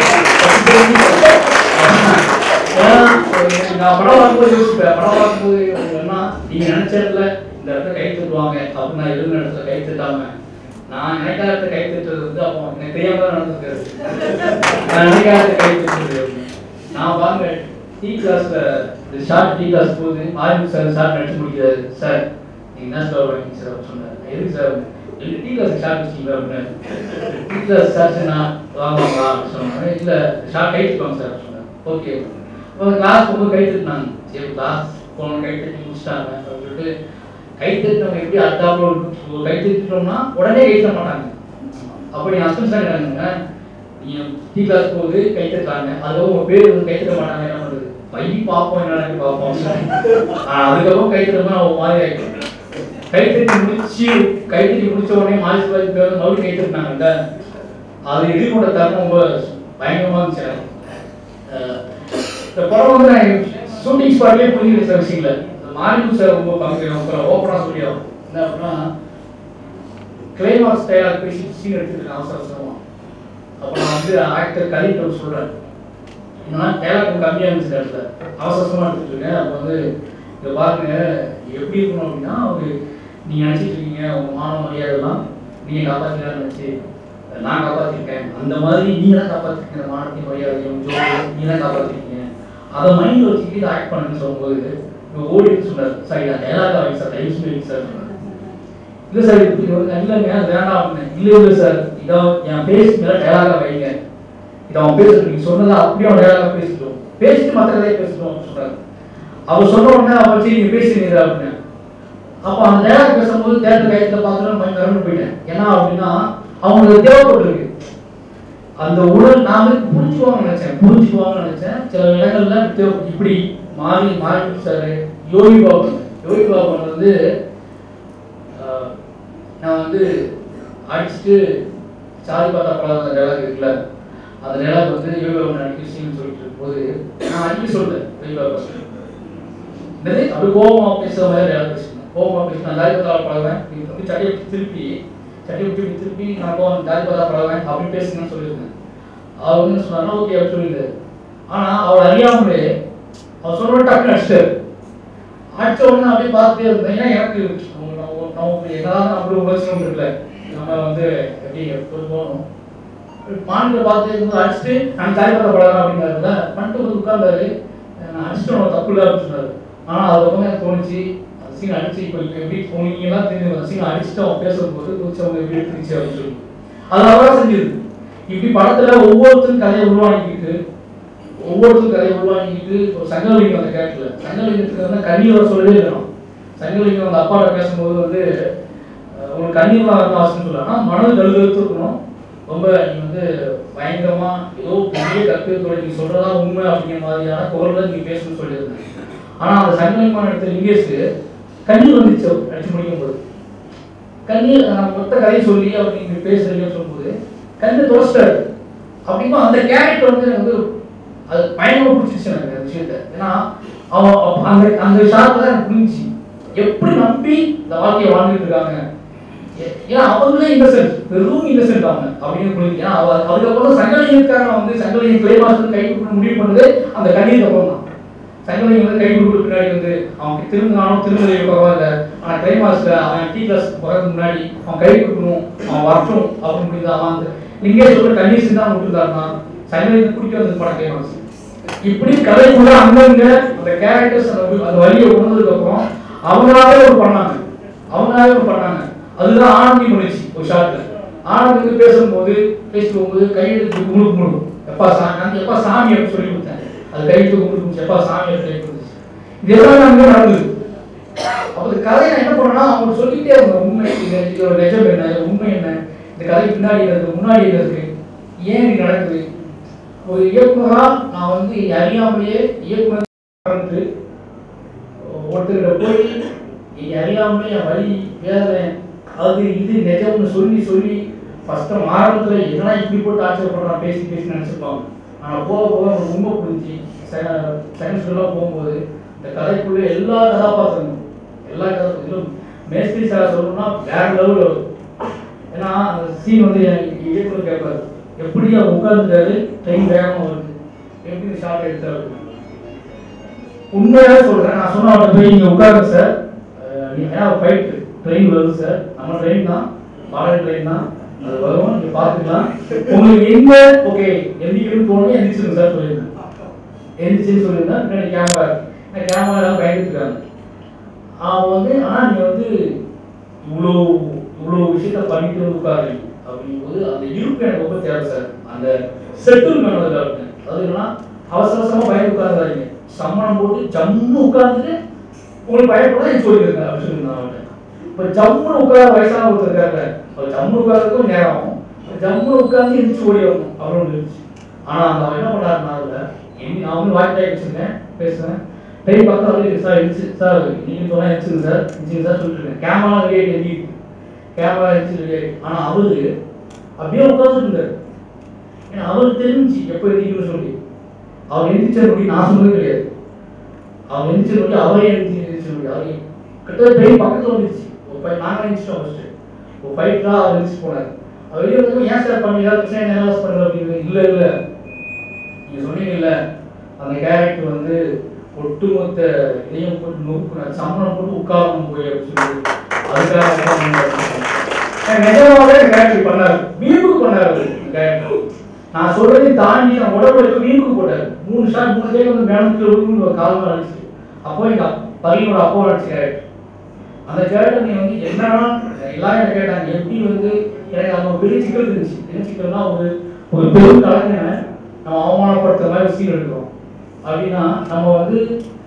ஏன்னா, நான் படம் பார்க்கும்போது யோசிப்பேன் படம் பார்க்கும்போது என்ன நீங்க நினைச்ச இடத்துல இந்த இடத்துல கை தட்டுவாங்க அப்ப நான் எழுதுன இடத்துல கை தட்டாம நான் நினைக்காத இடத்துல கை தட்டுறது வந்து அப்போ எனக்கு தெரியாம தான் நடந்திருக்காரு நான் நினைக்காத கை தட்டுறது நான் வாங்க டீ கிளாஸ்ல இந்த ஷார்ட் டீ கிளாஸ் போகுது ஆரம்பி சார் ஷார்ட் நடிச்சு முடிக்கிறாரு சார் நீங்க என்ன சார் வாங்கி சார் அப்படின்னு சொன்னார் எதுக்கு சார் இல்லை டீ கிளாஸ் ஷார்ட் வச்சிங்களா அப்படின்னு டீ கிளாஸ் சார் நான் வாங்குவாங்களா அப்படின்னு சொன்னாங்க இல்லை ஷார்ட் கை தட்டுவாங்க சார் சொன்னார் ஓகே இப்போ கிளாஸ் போகும்போது கை தட்டினாங்க சரி கிளாஸ் போன கை தட்டி முடிச்சிட்டாங்க அப்படின்னு சொல்லிட்டு கை தட்டினவங்க எப்படி அத்தாப்புல ஒரு கை தட்டிட்டோம்னா உடனே கை தட்ட மாட்டாங்க அப்படி என் ஹஸ்பண்ட் சொன்னாங்க நீங்க டீ கிளாஸ் போகுது கை தட்டுறாங்க அதுவும் உங்க பேர் வந்து கை தட்ட மாட்டாங்க என்ன பண்றது வை பார்ப்போம் என்ன பார்ப்போம் ஆனா அதுக்கப்புறம் கை தட்டமா ஒரு மாதிரி ஆயிடும் கை தட்டி முடிச்சு கை தட்டி முடிச்ச உடனே மாலிஸ் பாய் பேர் மறுபடியும் கை தட்டினாங்கல்ல அது எதிர்கொண்ட தருணம் ரொம்ப பயங்கரமா இருந்துச்சு எனக்கு. அஹ் இந்த படம் வந்து நான் ஷூட்டிங் ஸ்பாட்லயே புரிஞ்சுக்கிட்ட சில விஷயங்கள மாரிமு சார் ரொம்ப பங்கு அப்புறம் ஓப்பனா சொல்லியும் என்ன அப்படின்னா கிளைமாக்ஸ் டயலாக் பேசி சீன் எடுத்துட்டு அவசர அவசரமா அப்போ நான் வந்து ஆக்டர் கலீட்ட சொல்றேன் நான் டயலாக் கம்மியா இருந்துச்சு இந்த இடத்துல அவசர அவசரமா எடுத்துட்டு இருக்கேன் அப்போ வந்து இதை பாருங்க எப்படி இருக்கணும் அப்படின்னா ஒரு நீங்க நினைச்சிட்டு இருக்கீங்க உங்க மான மரியாதைலாம் நீங்க காப்பாத்திக்கலாம் நினைச்சு நான் காப்பாத்திருக்கேன் அந்த மாதிரி நீங்க தான் காப்பாத்திருக்கீங்க மானத்தையும் மரியாதையும் ஜோதியும் நீங்க தான் காப்பாத்திருக்கீங்க அதை மைண்ட் வச்சுக்கிட்டு இதை ஆக்ட் பண்ணுன்னு சொல்லும்போது இவங்க ஓடி வந்து சொன்னார் சார் இதை டயலாக் ஆகி சார் தயவு செஞ்சு வைங்க சார் சொன்னார் இல்ல சார் இது இது வந்து இல்லைங்க அது வேண்டாம் அப்படின்னு இல்ல இல்ல சார் இதோ என் பேஸ் மேல டயலாக வைங்க இதை அவன் பேசுறது நீங்க சொன்னதை அப்படியே அவன் டயலாக பேசிட்டோம் பேசிட்டு மற்ற கதையை பேசிட்டோம் அப்படின்னு சொன்னாரு அவர் சொன்ன உடனே அவன் சரி நீங்க பேசுறீங்க அப்படின்னு அப்போ அந்த டயலாக் பேசும்போது தேட்டர் கையத்தில் பார்த்துட்டு பயங்கர கரண்டு போயிட்டேன் ஏன்னா அப்படின்னா அவங்களுக்கு தேவைப்பட்டிருக்கு அந்த உடல் நான் வந்து புரிஞ்சுக்குவாங்கன்னு நினைச்சேன் புரிஞ்சுக்குவாங்கன்னு நினைச்சேன் சில இடங்கள்ல தேவை- இப்படி மாறி மாறி சார் யோகி பாபன் யோகி பாபன் வந்து ஆஹ், நான் வந்து அடிச்சுட்டு சாதி பார்த்தா பழகாத டயலாக் இருக்குல்ல அந்த டயலாக் வந்து யோகி பாபன் அடிக்க சீன் சொல்லிட்டு இருக்கும்போது நான் அடிக்க சொல்றேன் யோகி பாபன் என்னது அப்படி கோபமா பேசுற மாதிரி டயலாக் பேசுறேன் கோபமா பேசி நான் ஜாதி பார்த்தா பழகுவேன் நீ வந்து சட்டையை விட்டு திருப்பி சட்டையை விட்டு இப்படி திருப்பி நான் கோவம் ஜாதி பார்த்தா பழகுவேன் அப்படின்னு பேசுங்கன்னு சொல்லியிருந்தேன் அவர் வந்து என்ன சொன்னாருன்னா ஓகே அப்படி சொல்லியிருந்தாரு ஆனா அவர் அறியாமலே அவர் சொன்ன உடனே டக்குன்னு அடிச்சிட்டாரு அடிச்ச உடனே அப்படியே பார்த்துட்டே இருந்தேன் ஏன்னா எனக்கு நம்ம- நம்ம- நம்ம என்னதான் நம்மளும் உணர்ச்சியும் இருக்குல்ல நம்ம வந்து எப்படி எப்படி போகணும் மாநில பார்த்துட்டே இருக்கும்போது அடிச்சுட்டு நான் தாய் பார்த்த பழகிறேன் அப்படிங்கிறதுல பண்ணிட்டு வந்து உட்கார்ந்தாரு நான் அடிச்சுட்டு உனக்கு தப்பு இல்லை அப்படின்னு சொன்னாரு ஆனா அதுக்கப்புறம் எனக்கு தோணுச்சு அந்த சீன் அடிச்சு இப்போ இப்போ எப்படி போனீங்கலாம் தெரிஞ்சு அந்த சீன் அடிச்சுட்டு அவன் பேசும்போது கொஞ்சம் அவங்க எப்படி எடுத்துச்சு அப்படின்னு சொல்லி அது அவரா செஞ்சது இப்படி படத்துல ஒவ்வொருத்தரும் கதையை உருவாக்கிட்டு ஒவ்வொருத்தரும் கதையை உருவாக்கிட்டு ஒரு சங்கலிங்கம் அந்த கேரக்டர்ல சங்கலிங்கத்துக்கு வந்து கண்ணீர் வர சொல்லவே இருக்கணும் சங்கலிங்கம் அந்த அப்பாட்ட பேசும்போது வந்து அஹ், உங்களுக்கு கண்ணீர் வரணும் அவசியம் சொல்லலாம் மனது கழுதெடுத்து இருக்கணும் ரொம்ப நீ வந்து பயங்கரமா ஏதோ பெரிய கற்பித்தோட நீ சொல்றதா உண்மை அப்படிங்கிற மாதிரியான குரல்ல நீ பேசணும்னு சொல்லியிருந்தேன் ஆனா அந்த சங்கலிமான இடத்துல லிங்கேஷ்க்கு கண்ணீர் வந்துச்சு அவர் அடிச்சு முடிக்கும் போது கண்ணீர் நான் மொத்த கதையை சொல்லி அவர் நீங்க பேசுறீங்கன்னு சொல்லும்போது கண்ணு துவச்சிட்டாரு அப்படின்னா அந்த கேரக்டர் வந்து எனக்கு வந்து அது பயங்கரமா பிடிச்சிச்சு எனக்கு அந்த விஷயத்த ஏன்னா அவன் அப்ப அந்த அந்த ஷார்ட்ல தான் எனக்கு புரிஞ்சுச்சு எப்படி நம்பி இந்த வாழ்க்கையை வாழ்ந்துட்டு இருக்காங்க ஏ- ஏன்னா அவங்களே இன்னசென்ட் பெரும் இன்னசென்ட் அவங்க அப்படின்னு புரியுது ஏன்னா அவ அதுக்கப்புறம் சங்கலிங்கிறதுக்காக வந்து சங்கலிங்க கிளை மாஸ்டர் கை கொடுக்கணும் முடிவு பண்ணது அந்த கண்ணீருக்கு அப்புறம் தான் சங்கலிங்க வந்து கை கொடுக்க பின்னாடி வந்து அவன் திரும்பினாலும் திரும்பலை பரவாயில்ல ஆனா கிளை மாஸ்டர் அவன் டீ கிளாஸ் போகிறதுக்கு முன்னாடி அவன் கை கொடுக்கணும் அவன் வரட்டும் அப்படின்னு முடியுது அவன் வந்து லிங்கே சொல்ற கண்ணீர் தான் விட்டுருந்தாருன்னா சங்கலிங்க குடிக்க வந்தது படம் கிளை மாஸ்டர் இப்படி கதைக்குள்ள அங்கங்க அந்த கேரக்டர்ஸ் அந்த வி- அந்த வழியை உணர்ந்ததுக்கு அப்புறம் அவங்களாவே ஒரு பண்ணாங்க அவங்களாவே ஒரு பண்ணாங்க அதுதான் ஆனந்தி பண்ணுச்சு ஒரு ஷாட்ல ஆனந்தி வந்து பேசும்போது பேசிட்டு போகும்போது கையெழுத்து குமுழுக்கு முழுக்கும் எப்பா சாமி நான் எப்பா சாமி அப்படின்னு சொல்லி கொடுத்தேன் அது கையெழுத்து குமுழுக்கு எப்பா சாமி அப்படின்னு சொல்லி கொடுத்துச்சு இதெல்லாம் அங்கே நடந்தது அப்போ இந்த கதையை நான் என்ன பண்ணேன்னா அவங்க சொல்லிட்டே அவங்க உண்மை இது இதோட நிஜம் என்ன இது உண்மை என்ன இந்த கதை பின்னாடி என்ன இருக்கு முன்னாடி என்ன இருக்கு ஏன் இது நடக்குது ஒரு இயக்குனரா நான் வந்து அறியாமலேயே இயக்குனர் மறந்து ஒருத்தர்கிட்ட போய் என் அறியாமலே என் வழி வேதனை அது இது நிஜம்னு சொல்லி சொல்லி ஃபர்ஸ்ட் ஆரம்பத்துல என்னடா இப்படி போட்டு ஆச்சரியப்படுறான் பேசி பேசி நினைச்சிருப்பாங்க ஆனா போக போக அவனுக்கு உண்மை புரிஞ்சு செகண்ட் ஸ்டெல்லாம் போகும்போது இந்த கதைக்குள்ள எல்லா கதாபாத்திரங்களும் எல்லா கதாபாத்திரம் மேஸ்திரி சார் சொல்லணும்னா வேற லெவலில் வரும் ஏன்னா அந்த சீன் வந்து என் இயக்குனர் கேட்பாரு எப்படி அவர் உட்கார்ந்துட்டாரு ட்ரெயின் வேகமாக வருது எப்படி இந்த ஷார்ட் எடுத்தாரு உண்மையாக சொல்றேன் நான் சொன்ன அவர்கிட்ட போய் இங்க உட்காருங்க சார் அஹ் நீ ஏன்னா ஃபைட் ட்ரெயின் வருது சார் நம்ம ட்ரெயின் தான் பாரத் ட்ரெயின் தான் அது வரும் நீங்க பாத்துக்கலாம் உங்களுக்கு எங்க ஓகே எந்திரிக்கணும்னு தோணும் எந்திரிச்சிருங்க சார் சொல்லியிருந்தேன் எந்திரிச்சுன்னு சொல்லியிருந்தேன் பின்னாடி கேமரா இருக்கு கேமரா எல்லாம் பயந்துருக்காங்க அவன் வந்து ஆனா நீங்க வந்து இவ்வளோ இவ்வளோ விஷயத்த பண்ணிட்டு வந்து உட்காருங்க அப்படிங்கும்போது அந்த இருப்பு எனக்கு ரொம்ப தேவை சார் அந்த செட்டில்மெண்ட் வந்து இருக்கு அது என்னன்னா அவசர அவசரமா பயந்து உட்கார்ந்தாங்க சம்மணம் போட்டு ஜம்மு உட்கார்ந்துட்டு உங்களுக்கு பயப்பட எனக்கு சொல்லியிருக்காங்க அப்படின்னு சொல்லியிருந்தாங்க அவன்கிட்ட இப்போ ஜம்முன்னு உட்கார வயசான ஒருத்தர் இருக்காங்க அவர் ஜம்மு உட்கார்றதுக்கும் நேரம் ஆகும் ஜம்முன்னு உட்கார்ந்து எந்திரிச்சு ஓடி வரணும் அப்படின்னு இருந்துச்சு ஆனா அந்த அவன் என்ன பண்ணாருன்னா அதுல என்ன அவனு வாய்ப்பாய் வச்சிருக்கேன் பேசுறேன் ட்ரெயின் பார்த்தா வந்து சார் எந்திரிச்சு சார் நீங்க சொன்னா எந்திரிச்சுங்க சார் எந்திரிச்சுங்க சார் சொல்லிட்டு இருக்கேன் கேமரா ரெடி எந்திரி கேமரா எந்திரிச்சு ரெடி ஆனா அவரு அப்படியே உட்கார்ந்துட்டு இருந்தாரு ஏன்னா அவருக்கு தெரிஞ்சு எப்போ எந்திரிக்கணும்னு சொல்லி அவர் எந்திரிச்ச நொடி நான் சொன்னது கிடையாது அவர் எந்திரிச்ச நொடி அவரே எந்திரிச்சு எந்திரிச்ச நொடி அவரே கிட்ட ட்ரெயின் பக்கத்துல வந்துருச்சு ஒரு ஃபைட் நாங்கள் எந்திரிச்சிட்டோம் ஃபர்ஸ்ட் ஒரு ஃபைட்லாம் அவர் எந்திரிச்சு போனார் அவர் வெளியே வந்து ஏன் சார் பண்ணி ஏதாவது பிரச்சனை என்ன பண்ணுறது அப்படின்னு இல்லை இல்லை நீங்க சொன்னீங்கல்ல அந்த கேரக்டர் வந்து ஒட்டுமொத்த இதையும் போட்டு நொறுக்குனார் சம்மணம் போட்டு உட்காரணும் போய் அப்படின்னு சொல்லி அதுக்காக என்ன பண்ணாரு? ஏன் நிஜமாவே கேரக்டர் பண்ணாரு வீம்புக்கு பண்ணாரு அவரு இந்த கேரக்டர் நான் சொல்றதை தாண்டி நான் உடம்புல இருக்க வீம்புக்கு போட்டாரு மூணு ஷாட் மூணு டைம் வந்து மேலத்துல விழுந்து ஒரு காலம் அடிச்சு அப்போ எங்க பையனோட அப்பா அடிச்ச கேரக்டர் அந்த கேரக்டர் நீ வந்து என்னன்னா எல்லாரும் என்ன கேட்டாங்க எப்படி வந்து எனக்கு அவங்க பெரிய சிக்கல் இருந்துச்சு பெரிய சிக்கல்னா ஒரு ஒரு பெரும் கலைஞனை நம்ம அவமானப்படுத்துற மாதிரி சீன் எடுக்கிறோம் அப்படின்னா நம்ம வந்து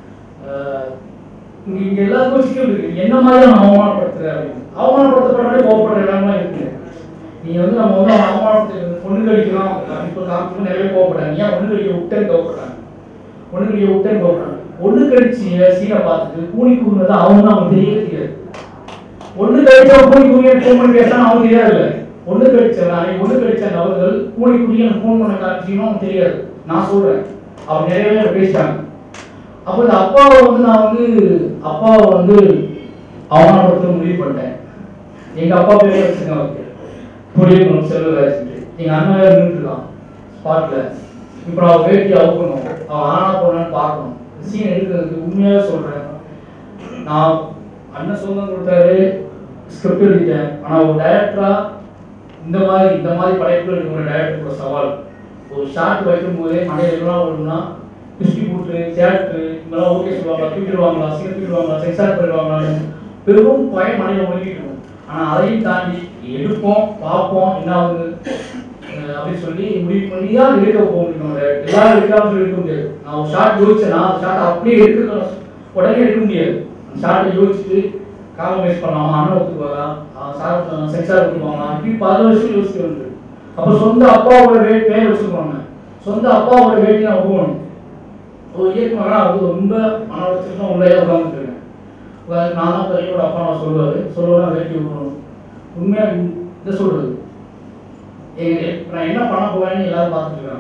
ஆஹ், இங்க இங்க எல்லாருக்கும் சிக்கல் இருக்கு என்ன மாதிரி நான் அவமானப்படுத்துற அப்படின்னு அவமானப்படுத்தப்படாமலே கோவப்படுற இடம்லாம் இருக்கு நீ வந்து நம்ம வந்து அவன் அவமானப்படுத்த பொண்ணு கடிக்கிறோம் இப்போ காமிக்கும் நிறைய கோவப்படுறாங்க நீ ஏன் ஒண்ணு கடிக்க விட்டேன்னு கோவப்படுறாங்க ஒண்ணு கடிக்க விட்டேன்னு கோவப்படுறாங்க ஒண்ணு கடிச்சு சீனை பார்த்துட்டு கூணி கூடுனது அவங்க தான் அவனுக்கு தெரியவே தெரியாது ஒண்ணு கழிச்சா கூணி குடிய ஃபோன் பண்ணி பேசினா அவன் தெரியாது இல்ல ஒண்ணு கழிச்ச நான் ஒண்ணு கழிச்ச நபர்கள் கூணி குடிய ஃபோன் பண்ண காமிச்சிக்கணும் அவன் தெரியாது நான் சொல்றேன் அவர் நிறைய பேர் பேசிட்டாங்க அப்போ இந்த அப்பாவை வந்து நான் வந்து அப்பாவை வந்து அவமானப்படுத்த முடிவு பண்ணிட்டேன் எங்க அப்பா பேரே வச்சிருக்கேன் அவருக்கு புரியணும் செல்வராஜ் எங்க அண்ணன் வேற நின்றுட்டு இருக்கான் ஸ்பாட்ல இப்போ நான் வேட்டி அவுக்கணும் அவன் ஆனா போனான்னு பார்க்கணும் சீன் எடுக்கிறதுக்கு உண்மையாவே சொல்றேன் நான் அண்ணன் சொந்தம் கொடுத்தாரு ஸ்கிரிப்ட் எழுதிட்டேன் ஆனா ஒரு டைரக்டரா இந்த மாதிரி இந்த மாதிரி படைப்புகள் எடுக்கிற டைரக்டருக்கு ஒரு சவால் ஒரு ஷார்ட் வைக்கும் போதே மனையில எல்லாம் ஓடுனா டிஸ்ட்ரிபியூட்டர் தியேட்டர் இவங்கெல்லாம் ஓகே சொல்லுவாங்களா தூக்கிடுவாங்களா சீக்கிரம் தூக்கிடுவாங்களா சென்சார் பண்ணிடுவாங்களான்னு பெரும் பயம் மனையில ஒழுங்கிட்டு இருக்கும் ஆனா அதையும் தாண்டி எடுப்போம் பார்ப்போம் என்ன ஆகுது அஹ் அப்படின்னு சொல்லி முடிவு பண்ணி தான் எடுக்க போக முடியும் எல்லாரும் எடுக்காம சொல்லி எடுக்க முடியாது நான் ஒரு ஷார்ட் யோசிச்சேன்னா ஷார்ட் அப்படியே எடுக்க உடனே எடுக்க முடியாது ஷார்ட்டை யோசிச்சுட்டு காம்ப்ரமைஸ் பண்ணலாம் அண்ணன் ஒத்துக்குவாரா சார் சென்சார் ஒத்துக்குவாங்களா இப்படி பல வருஷம் யோசிக்க வந்து அப்போ சொந்த அப்பாவோட வே பேர் வச்சுருப்பாங்க சொந்த அப்பாவோட வேட்டி நான் போகணும் ஒரு இயக்குனராக அது ரொம்ப மன உளைச்சலும் உள்ளே உட்காந்துட்டு இருக்கேன் உட்காந்து நான் தான் பெரியவோட அப்பா நான் சொல்லுவார் சொல்லுவார் வேட்டி விடணும் உண்மையாக இதை சொல்கிறது நான் என்ன பண்ண போவேன்னு எல்லாரும் பார்த்துட்டு இருக்காங்க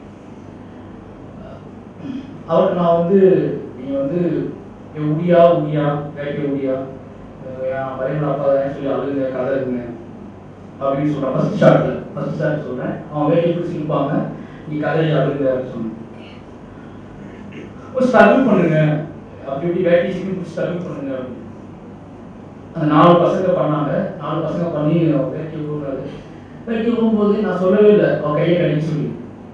அவருக்கு நான் வந்து நீங்க வந்து என் உடியா உடியா வேட்டிய உடியா அஹ் என் பையனோட அப்பா தான் சொல்லி அழுகுங்க கதை இருக்குங்க அப்படின்னு சொல்றேன் ஃபர்ஸ்ட் ஷார்ட்ல ஃபர்ஸ்ட் ஷார்ட் சொல்றேன் அவன் வேட்டியை பிடிச்சி இருப்பாங்க நீ கதையை அழுகுங்க அப்படின்னு சொன்னேன் ஒரு ஸ்ட்ரகிள் பண்ணுங்க அப்படி இப்படி வேட்டி சீக்கிரம் பிடிச்சி ஸ்ட்ரகிள் பண்ணுங்க அப்படின்னு. அந்த நாலு பசங்க பண்ணாங்க நாலு பசங்க பண்ணி அவன் வேட்டி விடுறாரு வேட்டி விடும்போது நான் சொல்லவே இல்லை அவன் கையை கடிக்க சொல்லி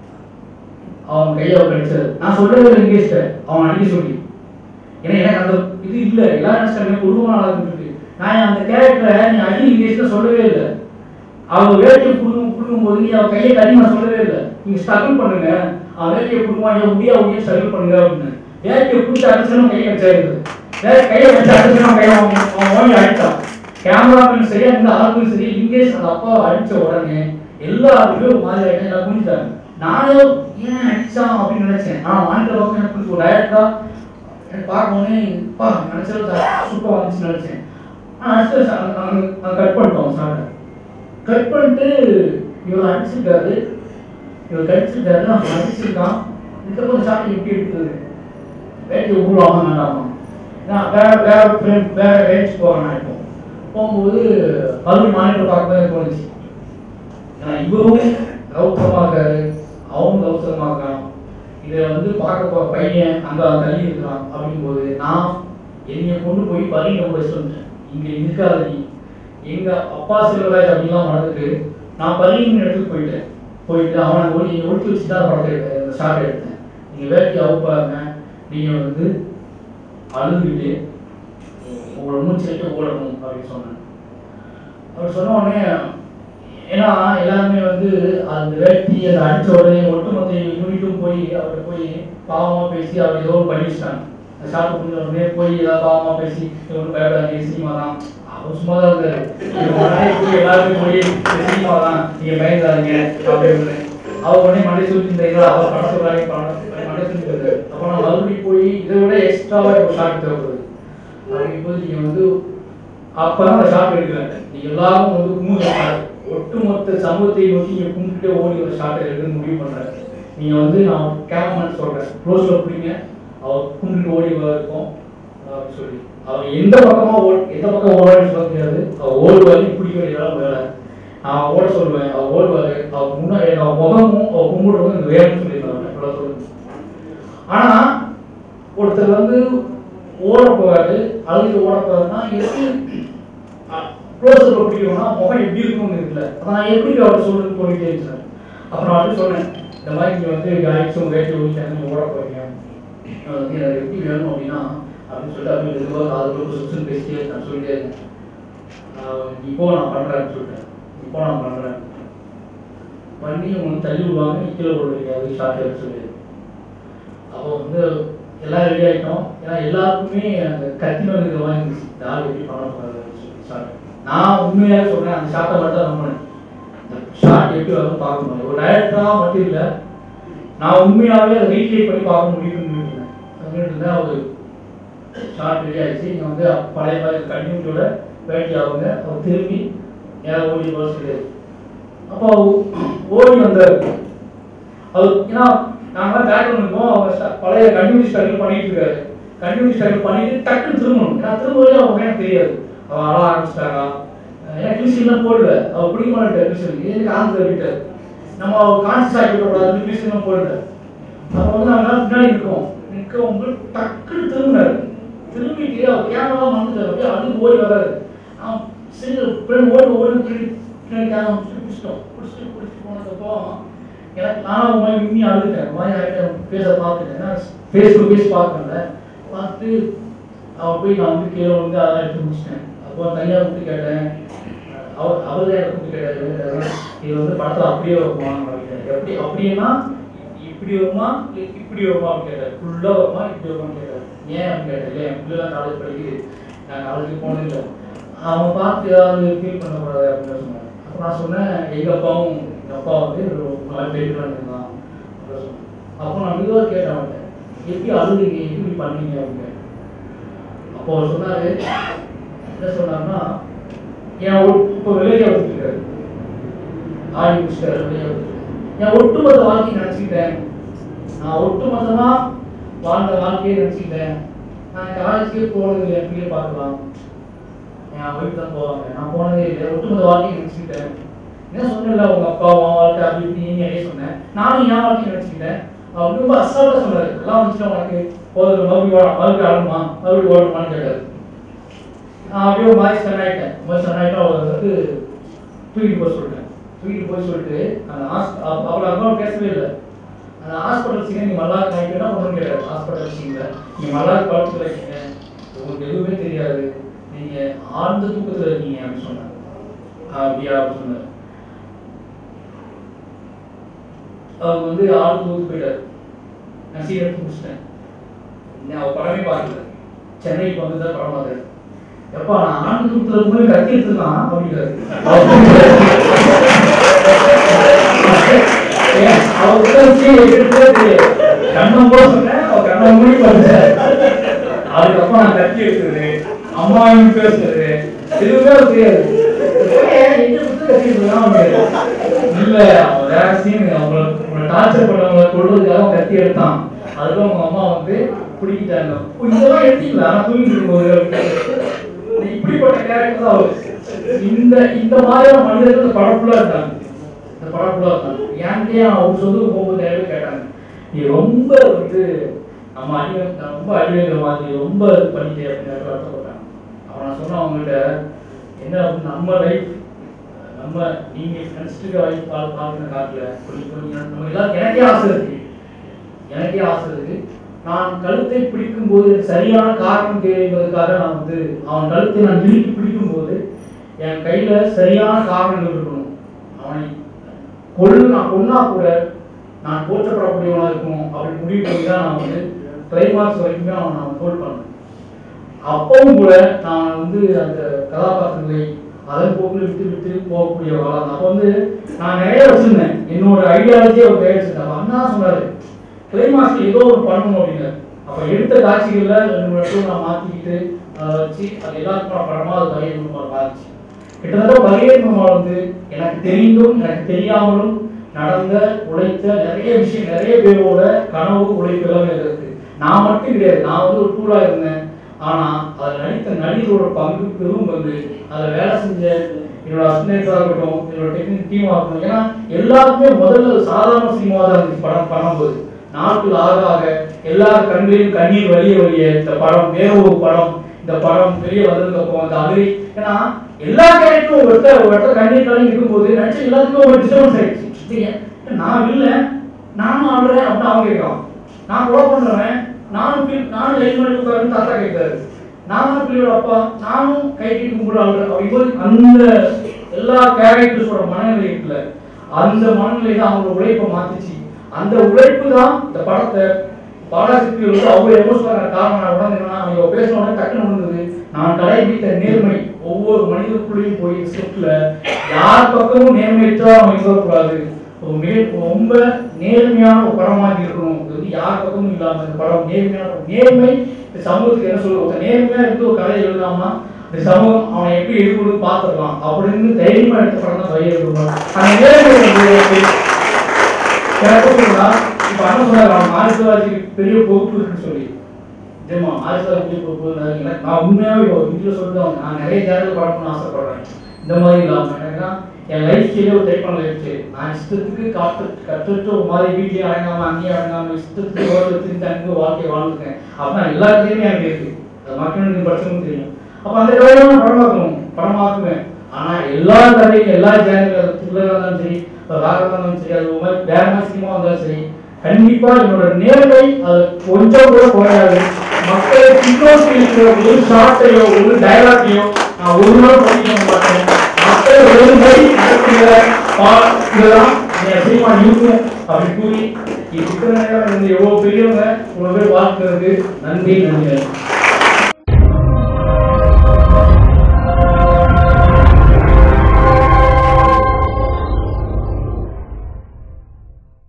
அவன் கையை அவர் கடிச்சாரு நான் சொல்லவே இல்லை இங்கிலீஷ்ல அவன் அடிக்க சொல்லி ஏன்னா எனக்கு அந்த இது இல்லை எல்லா நினைச்சாங்க உருவம் நடந்துட்டு நான் அந்த கேரக்டரை நீ அடி இங்கிலீஷ்ல சொல்லவே இல்லை அவன் வேட்டியை புடுங்கும் புடுங்கும் போது நீ அவன் கையை கடி நான் சொல்லவே இல்லை நீங்க ஸ்ட்ரகிள் பண்ணுங்க அவன் வேட்டியை புடுங்குவான் ஏன் முடியா முடியா ஸ்ட்ரகிள் பண்ணுங்க அப்படின்னு வேட்டியை பிடிச்சி அடிச்சனும் கையை கடிச்சாரு வேற கையை வச்சு அடிச்சனும் கையை அவன் அவன் ஓடி அடிச்சான் கேமராமேன் சரி அந்த ஆளுக்கும் சரி லிங்கேஷ் அந்த அப்பாவை அடிச்ச உடனே எல்லாருமே ஒரு மாதிரி ஆயிட்டாங்க எல்லாம் குனிஞ்சாங்க நானே ஏன் அடிச்சான் அப்படின்னு நினைச்சேன் ஆனா மாநில பக்கம் எனக்கு கொஞ்சம் டயர்டா எனக்கு பார்க்கணுன்னே பா நினைச்சது சூப்பர் வந்துச்சு நினைச்சேன் ஆனா அடிச்சு கட் பண்ணிட்டோம் சார் கட் பண்ணிட்டு இவர் அடிச்சிருக்காரு இவர் கடிச்சிருக்காரு அவன் அடிச்சிருக்கான் இதுக்கப்புறம் சாப்பிட்டு எப்படி இருக்குது வேட்டி ஊருவாங்க வேண்டாமா நான் வேற வேற ஃப்ரெண்ட் வேற ரேஞ்ச் போகிறேன் இப்போ போகும்போது மறுபடியும் மாநிலம் பார்க்கும்போது எனக்கு தோணுச்சு ஏன்னா இவரும் கௌத்தமாக இருக்காரு அவரும் கௌத்தமாக இருக்கான் இதை வந்து பார்க்க போற பையன் அங்க தள்ளி இருக்கிறான் அப்படிங்கும்போது நான் என்னைய கொண்டு போய் பரிங்க கூட சொல்லிட்டேன் இங்க இருக்காத நீ எங்க அப்பா செல்வராஜ் அப்படிலாம் வளர்ந்துட்டு நான் பரிங்க இடத்துக்கு போயிட்டேன் போயிட்டு அவனை ஓடி ஒழிச்சு வச்சு தான் படத்தை எடுத்தேன் இந்த ஷார்ட் எடுத்தேன் நீங்க வேட்டி அவுப்பாருங்க நீங்க வந்து அழுதுகிட்டு உங்களோட மூச்சு ஓடணும் அப்படின்னு சொன்னேன் அவர் சொன்ன உடனே ஏன்னா எல்லாருமே வந்து அந்த வேட்டி அதை அடிச்ச உடனே ஒட்டுமொத்த யூனிட்டும் போய் அவர்கிட்ட போய் பாவமா பேசி அவர் ஏதோ ஒரு பண்ணி வச்சிட்டாங்க அந்த ஷார்ட் முடிஞ்ச உடனே போய் ஏதாவது பாவமா பேசி இவரு பயப்படாதீங்க சினிமா தான் அவர் சும்மா தான் இருந்தாரு இவர் முன்னாடியே போய் எல்லாருமே போய் "இது சினிமா தான் நீங்க பயந்துடாதீங்க அப்படின்னு அவர் உடனே மண்டை சொல்லி இந்த அவர் படம் சொல்றாங்க படம் மண்டை சொல்லி இருந்தாரு அப்போ நான் மறுபடியும் போய் இதை விட எக்ஸ்ட்ராவா இப்போ ஷார்ட் தேவைப்படுது அப்படிங்கும்போது நீங்க வந்து அப்பதான் அந்த ஷாட் எடுக்கிறேன் நீங்க எல்லாரும் வந்து கும்பிடுறாங்க ஒட்டுமொத்த சமூகத்தை நோக்கி நீங்க கும்பிட்டு ஓடி ஒரு ஷாட் எடுக்க முடிவு பண்றாரு நீங்க வந்து நான் கேமராமேன் சொல்றேன் க்ளோஸ்ல பிடிங்க அவர் கும்பிட்டு ஓடி இருக்கும் அப்படின்னு சொல்லி அவர் எந்த பக்கமா ஓ எந்த பக்கம் ஓடுவான்னு சொல்ல முடியாது அவர் ஓடுவாரு பிடிக்க வேண்டியதெல்லாம் வேலை நான் ஓட சொல்லுவேன் அவர் ஓடுவாரு அவர் முன்னாடி அவர் முகமும் அவர் கும்பிடுறதும் எனக்கு வேணும்னு சொல்லியிருந்தாங்க இவ்வளவு சொல்லுங்க ஆனா ஒருத்தர் வந்து ஓட போவாரு அழுது ஓட போவாருன்னா எப்படி க்ளோஸ் பிடிக்கணும்னா முகம் எப்படி இருக்கும்னு இருக்குல்ல அப்ப நான் எப்படி அவர் சொல்றது சொல்லிட்டே இருந்தேன் அப்புறம் அவர்கிட்ட சொன்னேன் இந்த மாதிரி இங்க வந்து காய்ச்சும் வேட்டி ஊற்றி நீங்க ஓட போறீங்க அது வந்து எனக்கு எப்படி வேணும் அப்படின்னா அப்படின்னு சொல்லிட்டு அப்படி மெதுவாக காது சுற்று பேசிட்டே நான் சொல்லிட்டே இருந்தேன் ஆஹ் இப்போ நான் பண்றேன்னு சொல்லிட்டேன் இப்போ நான் பண்றேன் பண்ணி உங்களுக்கு தள்ளி விடுவாங்க கீழே விடுவீங்க அது ஷார்ட் சொல்லி அப்போ வந்து எல்லாம் ரெடி ஆயிட்டோம் ஏன்னா எல்லாருக்குமே அந்த கத்தின இருக்கிற மாதிரி இருந்துச்சு இந்த ஆள் எப்படி பண்ண போறாரு ஷார்ட் நான் உண்மையாக சொல்றேன் அந்த ஷார்ட்டை மட்டும் தான் நம்பினேன் இந்த ஷார்ட் எப்படி வரும் பார்க்கணும் ஒரு டைரக்டரா மட்டும் இல்லை நான் உண்மையாவே அதை ரீக்ரியேட் பண்ணி பார்க்க முடியும்னு நினைக்கிறேன் சொல்லிட்டு இருந்தேன் அவர் ஷார்ட் ரெடி ஆயிடுச்சு இங்கே வந்து பழைய மாதிரி கண்டினியூட்டோட வேட்டி ஆகுங்க அவர் திரும்பி நேரம் ஓடி போக சொல்லியாரு அப்போ அவர் ஓடி வந்தார் அது ஏன்னா நாங்க பேக்ரவுண்ட் இருக்கோம் அவங்க sta- பழைய கண்டினியூ ஸ்ட்ரகிள் பண்ணிட்டு இருக்காரு கண்டினியூ ஸ்ட்ரகிள் பண்ணிட்டு டக்குன்னு திரும்பணும் ஏன்னா திரும்பவே அவங்க எனக்கு தெரியாது அவ அழ ஆரம்பிச்சிட்டாரா ஏன்னா கிளிசிலாம் போடல அவ பிடிக்க மாட்டேன் கிளிசன் இதுக்கு ஆன்சர் விட்டார் நம்ம அவ கான்சியஸ் ஆகி விடக்கூடாது கிளிசன்லாம் போடல அப்போ வந்து நாங்க எல்லாம் பின்னாடி இருக்கோம் நிற்கவும் டக்குன்னு திரும்பினாரு திரும்பிட்டு அவர் கேமரா வந்துட்டார் அப்படியே அதுக்கு ஓடி வராரு நான் சரி பின்னாடி ஓடி ஓடி பின்னாடி பின்னாடி கேமரா பிடிச்சிட்டோம் பிடிச்சிட்டு பிடிச்சிட்டு போனதுக்கப்புறம் எனக்கு நானும் ஒரு மாதிரி விம்மி அழுதுட்டேன் ஒரு மாதிரி ஆகிட்டு பேச பார்த்துட்டேன் ஃபேஸ் டு ஃபேஸ் பார்க்கல பார்த்து அவன் போய் நான் வந்து கீழே வந்து அதெல்லாம் எடுத்து முடிச்சிட்டேன் அப்போ தனியாக கூப்பிட்டு கேட்டேன் அவர் அவர் தான் எனக்கு கூப்பிட்டு கேட்டாரு இது வந்து படத்தில் அப்படியே வருமா அப்படின்னு எப்படி அப்படின்னா இப்படி வருமா இல்லை இப்படி வருமா அப்படின்னு கேட்டார் ஃபுல்லாக வருமா இப்படி வருமான்னு கேட்டார் ஏன் அப்படின்னு கேட்டார் இல்லை என் பிள்ளைலாம் காலேஜ் படிக்குது நான் காலேஜுக்கு போனதில்லை அவன் பார்த்து ஏதாவது ஃபீல் பண்ணக்கூடாது அப்படின்னு சொன்னார் அப்போ நான் சொன்னேன் எங்கள் அப்பாவும் இந்த அப்பா வந்து ஒரு நாலு பேருக்கு இருந்தான் அப்போ நான் மெதுவாக கேட்டேன் அவன்கிட்ட எப்படி அழுதுங்க எப்படி பண்ணீங்க அப்படின்னு அப்போ அவர் சொன்னாரு என்ன சொன்னார்னா என் ஒட்- இப்போ வெளியே வந்துருக்காரு ஆடி முடிச்சிட்டாரு வெளியே வந்துருக்காரு என் ஒட்டுமொத்த வாழ்க்கையை நினச்சிக்கிட்டேன் நான் ஒட்டுமொத்தமா வாழ்ந்த வாழ்க்கையை நினச்சிக்கிட்டேன் நான் காலேஜ்க்கே போனது இல்லை எப்படியே பார்க்கலாம் என் ஒய்ஃப் தான் போவாங்க நான் போனதே இல்லை ஒட்டுமொத்த வாழ்க்கையை நினச்சிக்கிட்டேன் என்ன சொன்னல உங்க அப்பா உன் வாழ்க்கை அப்படி இப்படி நீ நிறைய சொன்னேன் நானும் என் வாழ்க்கையை நினச்சிக்கிட்டேன் அவர் ரொம்ப அசால்ட்டாக சொன்னாரு எல்லாம் வந்துச்சுன்னா உனக்கு போதும் மறுபடியும் வாழ மறுபடியும் ஆடணுமா மறுபடியும் ஓடணுமான்னு கேட்டாரு நான் அப்படியே ஒரு மாதிரி ஸ்டன் ஆயிட்டேன் ஒரு மாதிரி ஸ்டன் ஆயிட்டா அவர் வந்து தூக்கிட்டு போய் சொல்லிட்டேன் தூக்கிட்டு போய் சொல்லிட்டு அந்த ஹாஸ் அவ்வளோ அம்மா பேசவே இல்லை அந்த ஹாஸ்பிட்டல் சீனை நீ நல்லா நான் என்ன பண்ணணும்னு கேட்டாரு ஹாஸ்பிட்டல் சீனில் நீ நல்லா படுத்துல இருக்கீங்க உங்களுக்கு எதுவுமே தெரியாது நீங்க ஆழ்ந்த தூக்கத்துல இருக்கீங்க அப்படின்னு சொன்னாங்க அப்படியா அப்படின்னு சொன்னாரு அவர் வந்து ஆழ்ந்த தூக்கத்துக்கு போயிட்டாரு நான் சீன் எடுத்து முடிச்சிட்டேன் நான் அவர் படமே பார்க்கல சென்னைக்கு வந்து தான் படம் பார்த்தேன் எப்பா நான் ஆண்டு தூக்கத்துல போய் கத்தி எடுத்துக்கலாம் அப்படிங்கிறாரு ஏன், அவர் உள்ள வச்சு எடுத்துட்டே தெரியாது. கண்ணம் போட சொன்னேன், அவர் கண்ணை மூடி பார்த்தாரு. அதுக்கப்புறம் நான் கத்தி எடுத்தது அம்மாவும் பேசுறது எதுவுமே அவருக்கு தெரியாது ஏன், எங்க கொடுத்து கத்தி எடுத்துக்கலாம் அப்படிங்கிறாரு. இல்ல அவன் வேற சீன் அவங்கள உங்களை டார்ச்சர் பண்ணவங்கள கொள்வதுக்காக அவன் கத்தி எடுத்தான் அதுக்கு அவங்க அம்மா வந்து பிடிக்கிட்டாங்க "ஓ, இதெல்லாம் எடுத்தீங்களா நான் தூங்கிட்டு இருக்கும்போது அப்படின்னு. இப்படிப்பட்ட கேரக்டர் தான் அவரு இந்த இந்த மாதிரியான மனிதர்கள் இந்த படம் ஃபுல்லா இருக்காங்க இந்த படம் ஃபுல்லா இருக்காங்க ஏன்டே அவங்க சொல்லுக்கு போகும்போது நிறைய பேர் கேட்டாங்க நீ ரொம்ப வந்து நம்ம அடி ரொம்ப அடிவேங்கிற மாதிரி ரொம்ப இது பண்ணிட்டே அப்படின்னு வருத்தப்பட்டாங்க அவன் நான் சொன்னேன் அவங்ககிட்ட என்ன அப்படின்னு நம்ம லைஃப் நம்ம நீங்க ஃப்ரெண்ட்ஸுக்கு லைஃப் பார்த்து பார்க்குற காட்டில் கொஞ்சம் கொஞ்சம் நம்ம எல்லாரும் எனக்கே ஆசை இருக்கு எனக்கே ஆசை இருக்கு நான் கழுத்தை பிடிக்கும் போது சரியான காரணம் தேவை என்பதற்காக நான் வந்து அவன் கழுத்தை நான் இறுக்கி பிடிக்கும் போது என் கையில சரியான காரணங்கள் இருக்கணும் அவனை கொள்ளு நான் கொன்னா கூட நான் போற்றப்படக்கூடியவனா இருக்கணும் அப்படின்னு முடிவு பண்ணி தான் நான் வந்து கிளைமாக்ஸ் வரைக்குமே அவன் நான் ஹோல்ட் பண்ணேன் அப்பவும் கூட நான் வந்து அந்த கதாபாத்திரங்களை அதன் போக்கில் விட்டு விட்டு போகக்கூடியவளா அப்போ வந்து நான் நிறைய வச்சிருந்தேன் என்னோட ஐடியாலஜியே ஒரு பேர் வச்சிருந்தேன் அப்ப அண்ணா சொன்னாரு கிளைமாக்ஸ் ஏதோ ஒரு பண்ணணும் அப்படின்னு அப்ப எடுத்த காட்சிகள்ல ரெண்டு மூணு இடத்துல நான் மாத்திக்கிட்டு அதை வச்சு அது எல்லாருக்கும் படமா அது பரியன் மாறிச்சு கிட்டத்தட்ட பரியன் வந்து எனக்கு தெரிந்தும் எனக்கு தெரியாமலும் நடந்த உழைத்த நிறைய விஷயம் நிறைய பேரோட கனவு உழைப்பு எல்லாமே இருக்கு நான் மட்டும் கிடையாது நான் வந்து ஒரு டூலா இருந்தேன் ஆனா அதுல நடித்த நடிகரோட பங்கு பெரும் பங்கு அதுல வேலை செஞ்ச என்னோட அசினேட்டரா இருக்கட்டும் என்னோட டெக்னிக் டீமா இருக்கட்டும் ஏன்னா எல்லாருக்குமே முதல்ல அது சாதாரண சினிமா தான் இருந்துச்சு படம் பண்ணும்போது நாட்கள் ஆக ஆக எல்லார் கண்களிலும் கண்ணீர் வலிய வலிய இந்த படம் வேற ஒரு படம் இந்த படம் வெளியே வந்ததுக்கு அப்புறம் அந்த அதிரி ஏன்னா எல்லா கேரக்டரும் ஒரு இடத்துல ஒரு இடத்துல கண்ணீர் கலங்கி இருக்கும்போது நினைச்ச எல்லாத்துக்கும் ஒரு டிஸ்டர்பன்ஸ் ஆயிடுச்சு இது ஏன்? நான் இல்ல நானும் ஆடுறேன் அப்படின்னு அவங்க கேட்கலாம் நான் கொலை பண்றவன் நானும் feel- நானும் லைன் பண்ணி உட்காருன்னு தாத்தா கேட்கிறாரு நானும் பிள்ளையோட அப்பா நானும் கை கட்டி கும்பிட ஆடுறேன் அப்படிங்கும்போது அந்த எல்லா கேரக்டர்ஸோட மனநிலை இருக்குல்ல அந்த மனநிலை தான் அவங்களோட உழைப்பை மாத்திச்சு அந்த உழைப்பு தான் இந்த படத்தை பாலாசக்தி வந்து அவ்வளவு எமோஷனலான காரணம் நான் உணர்ந்து என்னன்னா அவங்க பேசின உடனே டக்குன்னு உணர்ந்தது நான் கடைபிடித்த நேர்மை ஒவ்வொரு மனிதனுக்குள்ளேயும் போய் ஸ்கிரிப்ட்ல யார் பக்கமும் நேர்மையற்றா அவன் இருக்கக்கூடாது ஒரு மிக ரொம்ப நேர்மையான ஒரு படமாக இருக்கணும் இது வந்து யார் பக்கமும் இல்லாம இந்த படம் நேர்மையான ஒரு நேர்மை இந்த சமூகத்துக்கு என்ன சொல்லுவோம் ஒரு நேர்மையா இருந்து ஒரு கதை எழுதாம இந்த சமூகம் அவனை எப்படி எதிர்கொண்டு பார்த்துக்கலாம் அப்படின்னு தைரியமா எடுத்த படம் தான் பையன் இருக்கும் அந்த நேர்மை வந்து எனக்கு சொல்லுங்க இப்ப அண்ணன் சொன்னாரு அவன் ஆயிரத்தி தொள்ளாயிரத்தி பெரிய பொறுப்பு இருக்குன்னு சொல்லி நிஜமா ஆயிரத்தி தொள்ளாயிரத்தி பெரிய பொறுப்பு நான் எனக்கு- நான் உண்மையாவே இப்போ வீட்டில் சொல்லிட்டு அவங்க நான் நிறைய சேனல் பார்க்கணும்னு ஆசைப்படுறேன் இந்த மாதிரி இல்லாம எனக்குன்னா என் லைஃப் ஸ்டைலே ஒரு டைப் பண்ண லைஃப் ஸ்டைல் நான் இஷ்டத்துக்கு காத்து கற்றுட்டு ஒரு மாதிரி வீட்லயே அடங்காம அங்கேயே அடங்காம இஷ்டத்துக்கு ஓட வச்சு தனக்கு வாழ்க்கையை வாழ்ந்துருக்கேன் அப்ப நான் எல்லா கதையுமே எனக்கு இருக்கு அது மக்களுக்கு படிச்சவங்க தெரியும் அப்ப அந்த கதையை நான் படம் பார்க்கணும் படம் பார்க்குவேன் ஆனா எல்லா கதையும் எல்லா சேனல் அது த்ரில்லராக இருந்தாலும் சரி இப்போ வேற இருந்தாலும் சரி அது ஒரு மாதிரி வேற மாதிரி சினிமா இருந்தாலும் சரி கண்டிப்பா என்னோட நேர்மை அது கொஞ்சம் கூட குறையாது மக்களை பின்னோக்கி இருக்கிற ஒரு ஷார்ட்டையோ ஒரு டயலாக்கையோ நான் ஒரு நாள் பண்ணிக்க மாட்டேன் மக்கள் ஒருமை நடத்துகிற பா- இதெல்லாம் என் சினிமா இருக்கும் அப்படின்னு கூறி இத்தனை நேரம் இருந்து எவ்வளவு பெரியவங்க இவ்வளவு பேர் வாழ்த்துறதுக்கு நன்றி நன்றி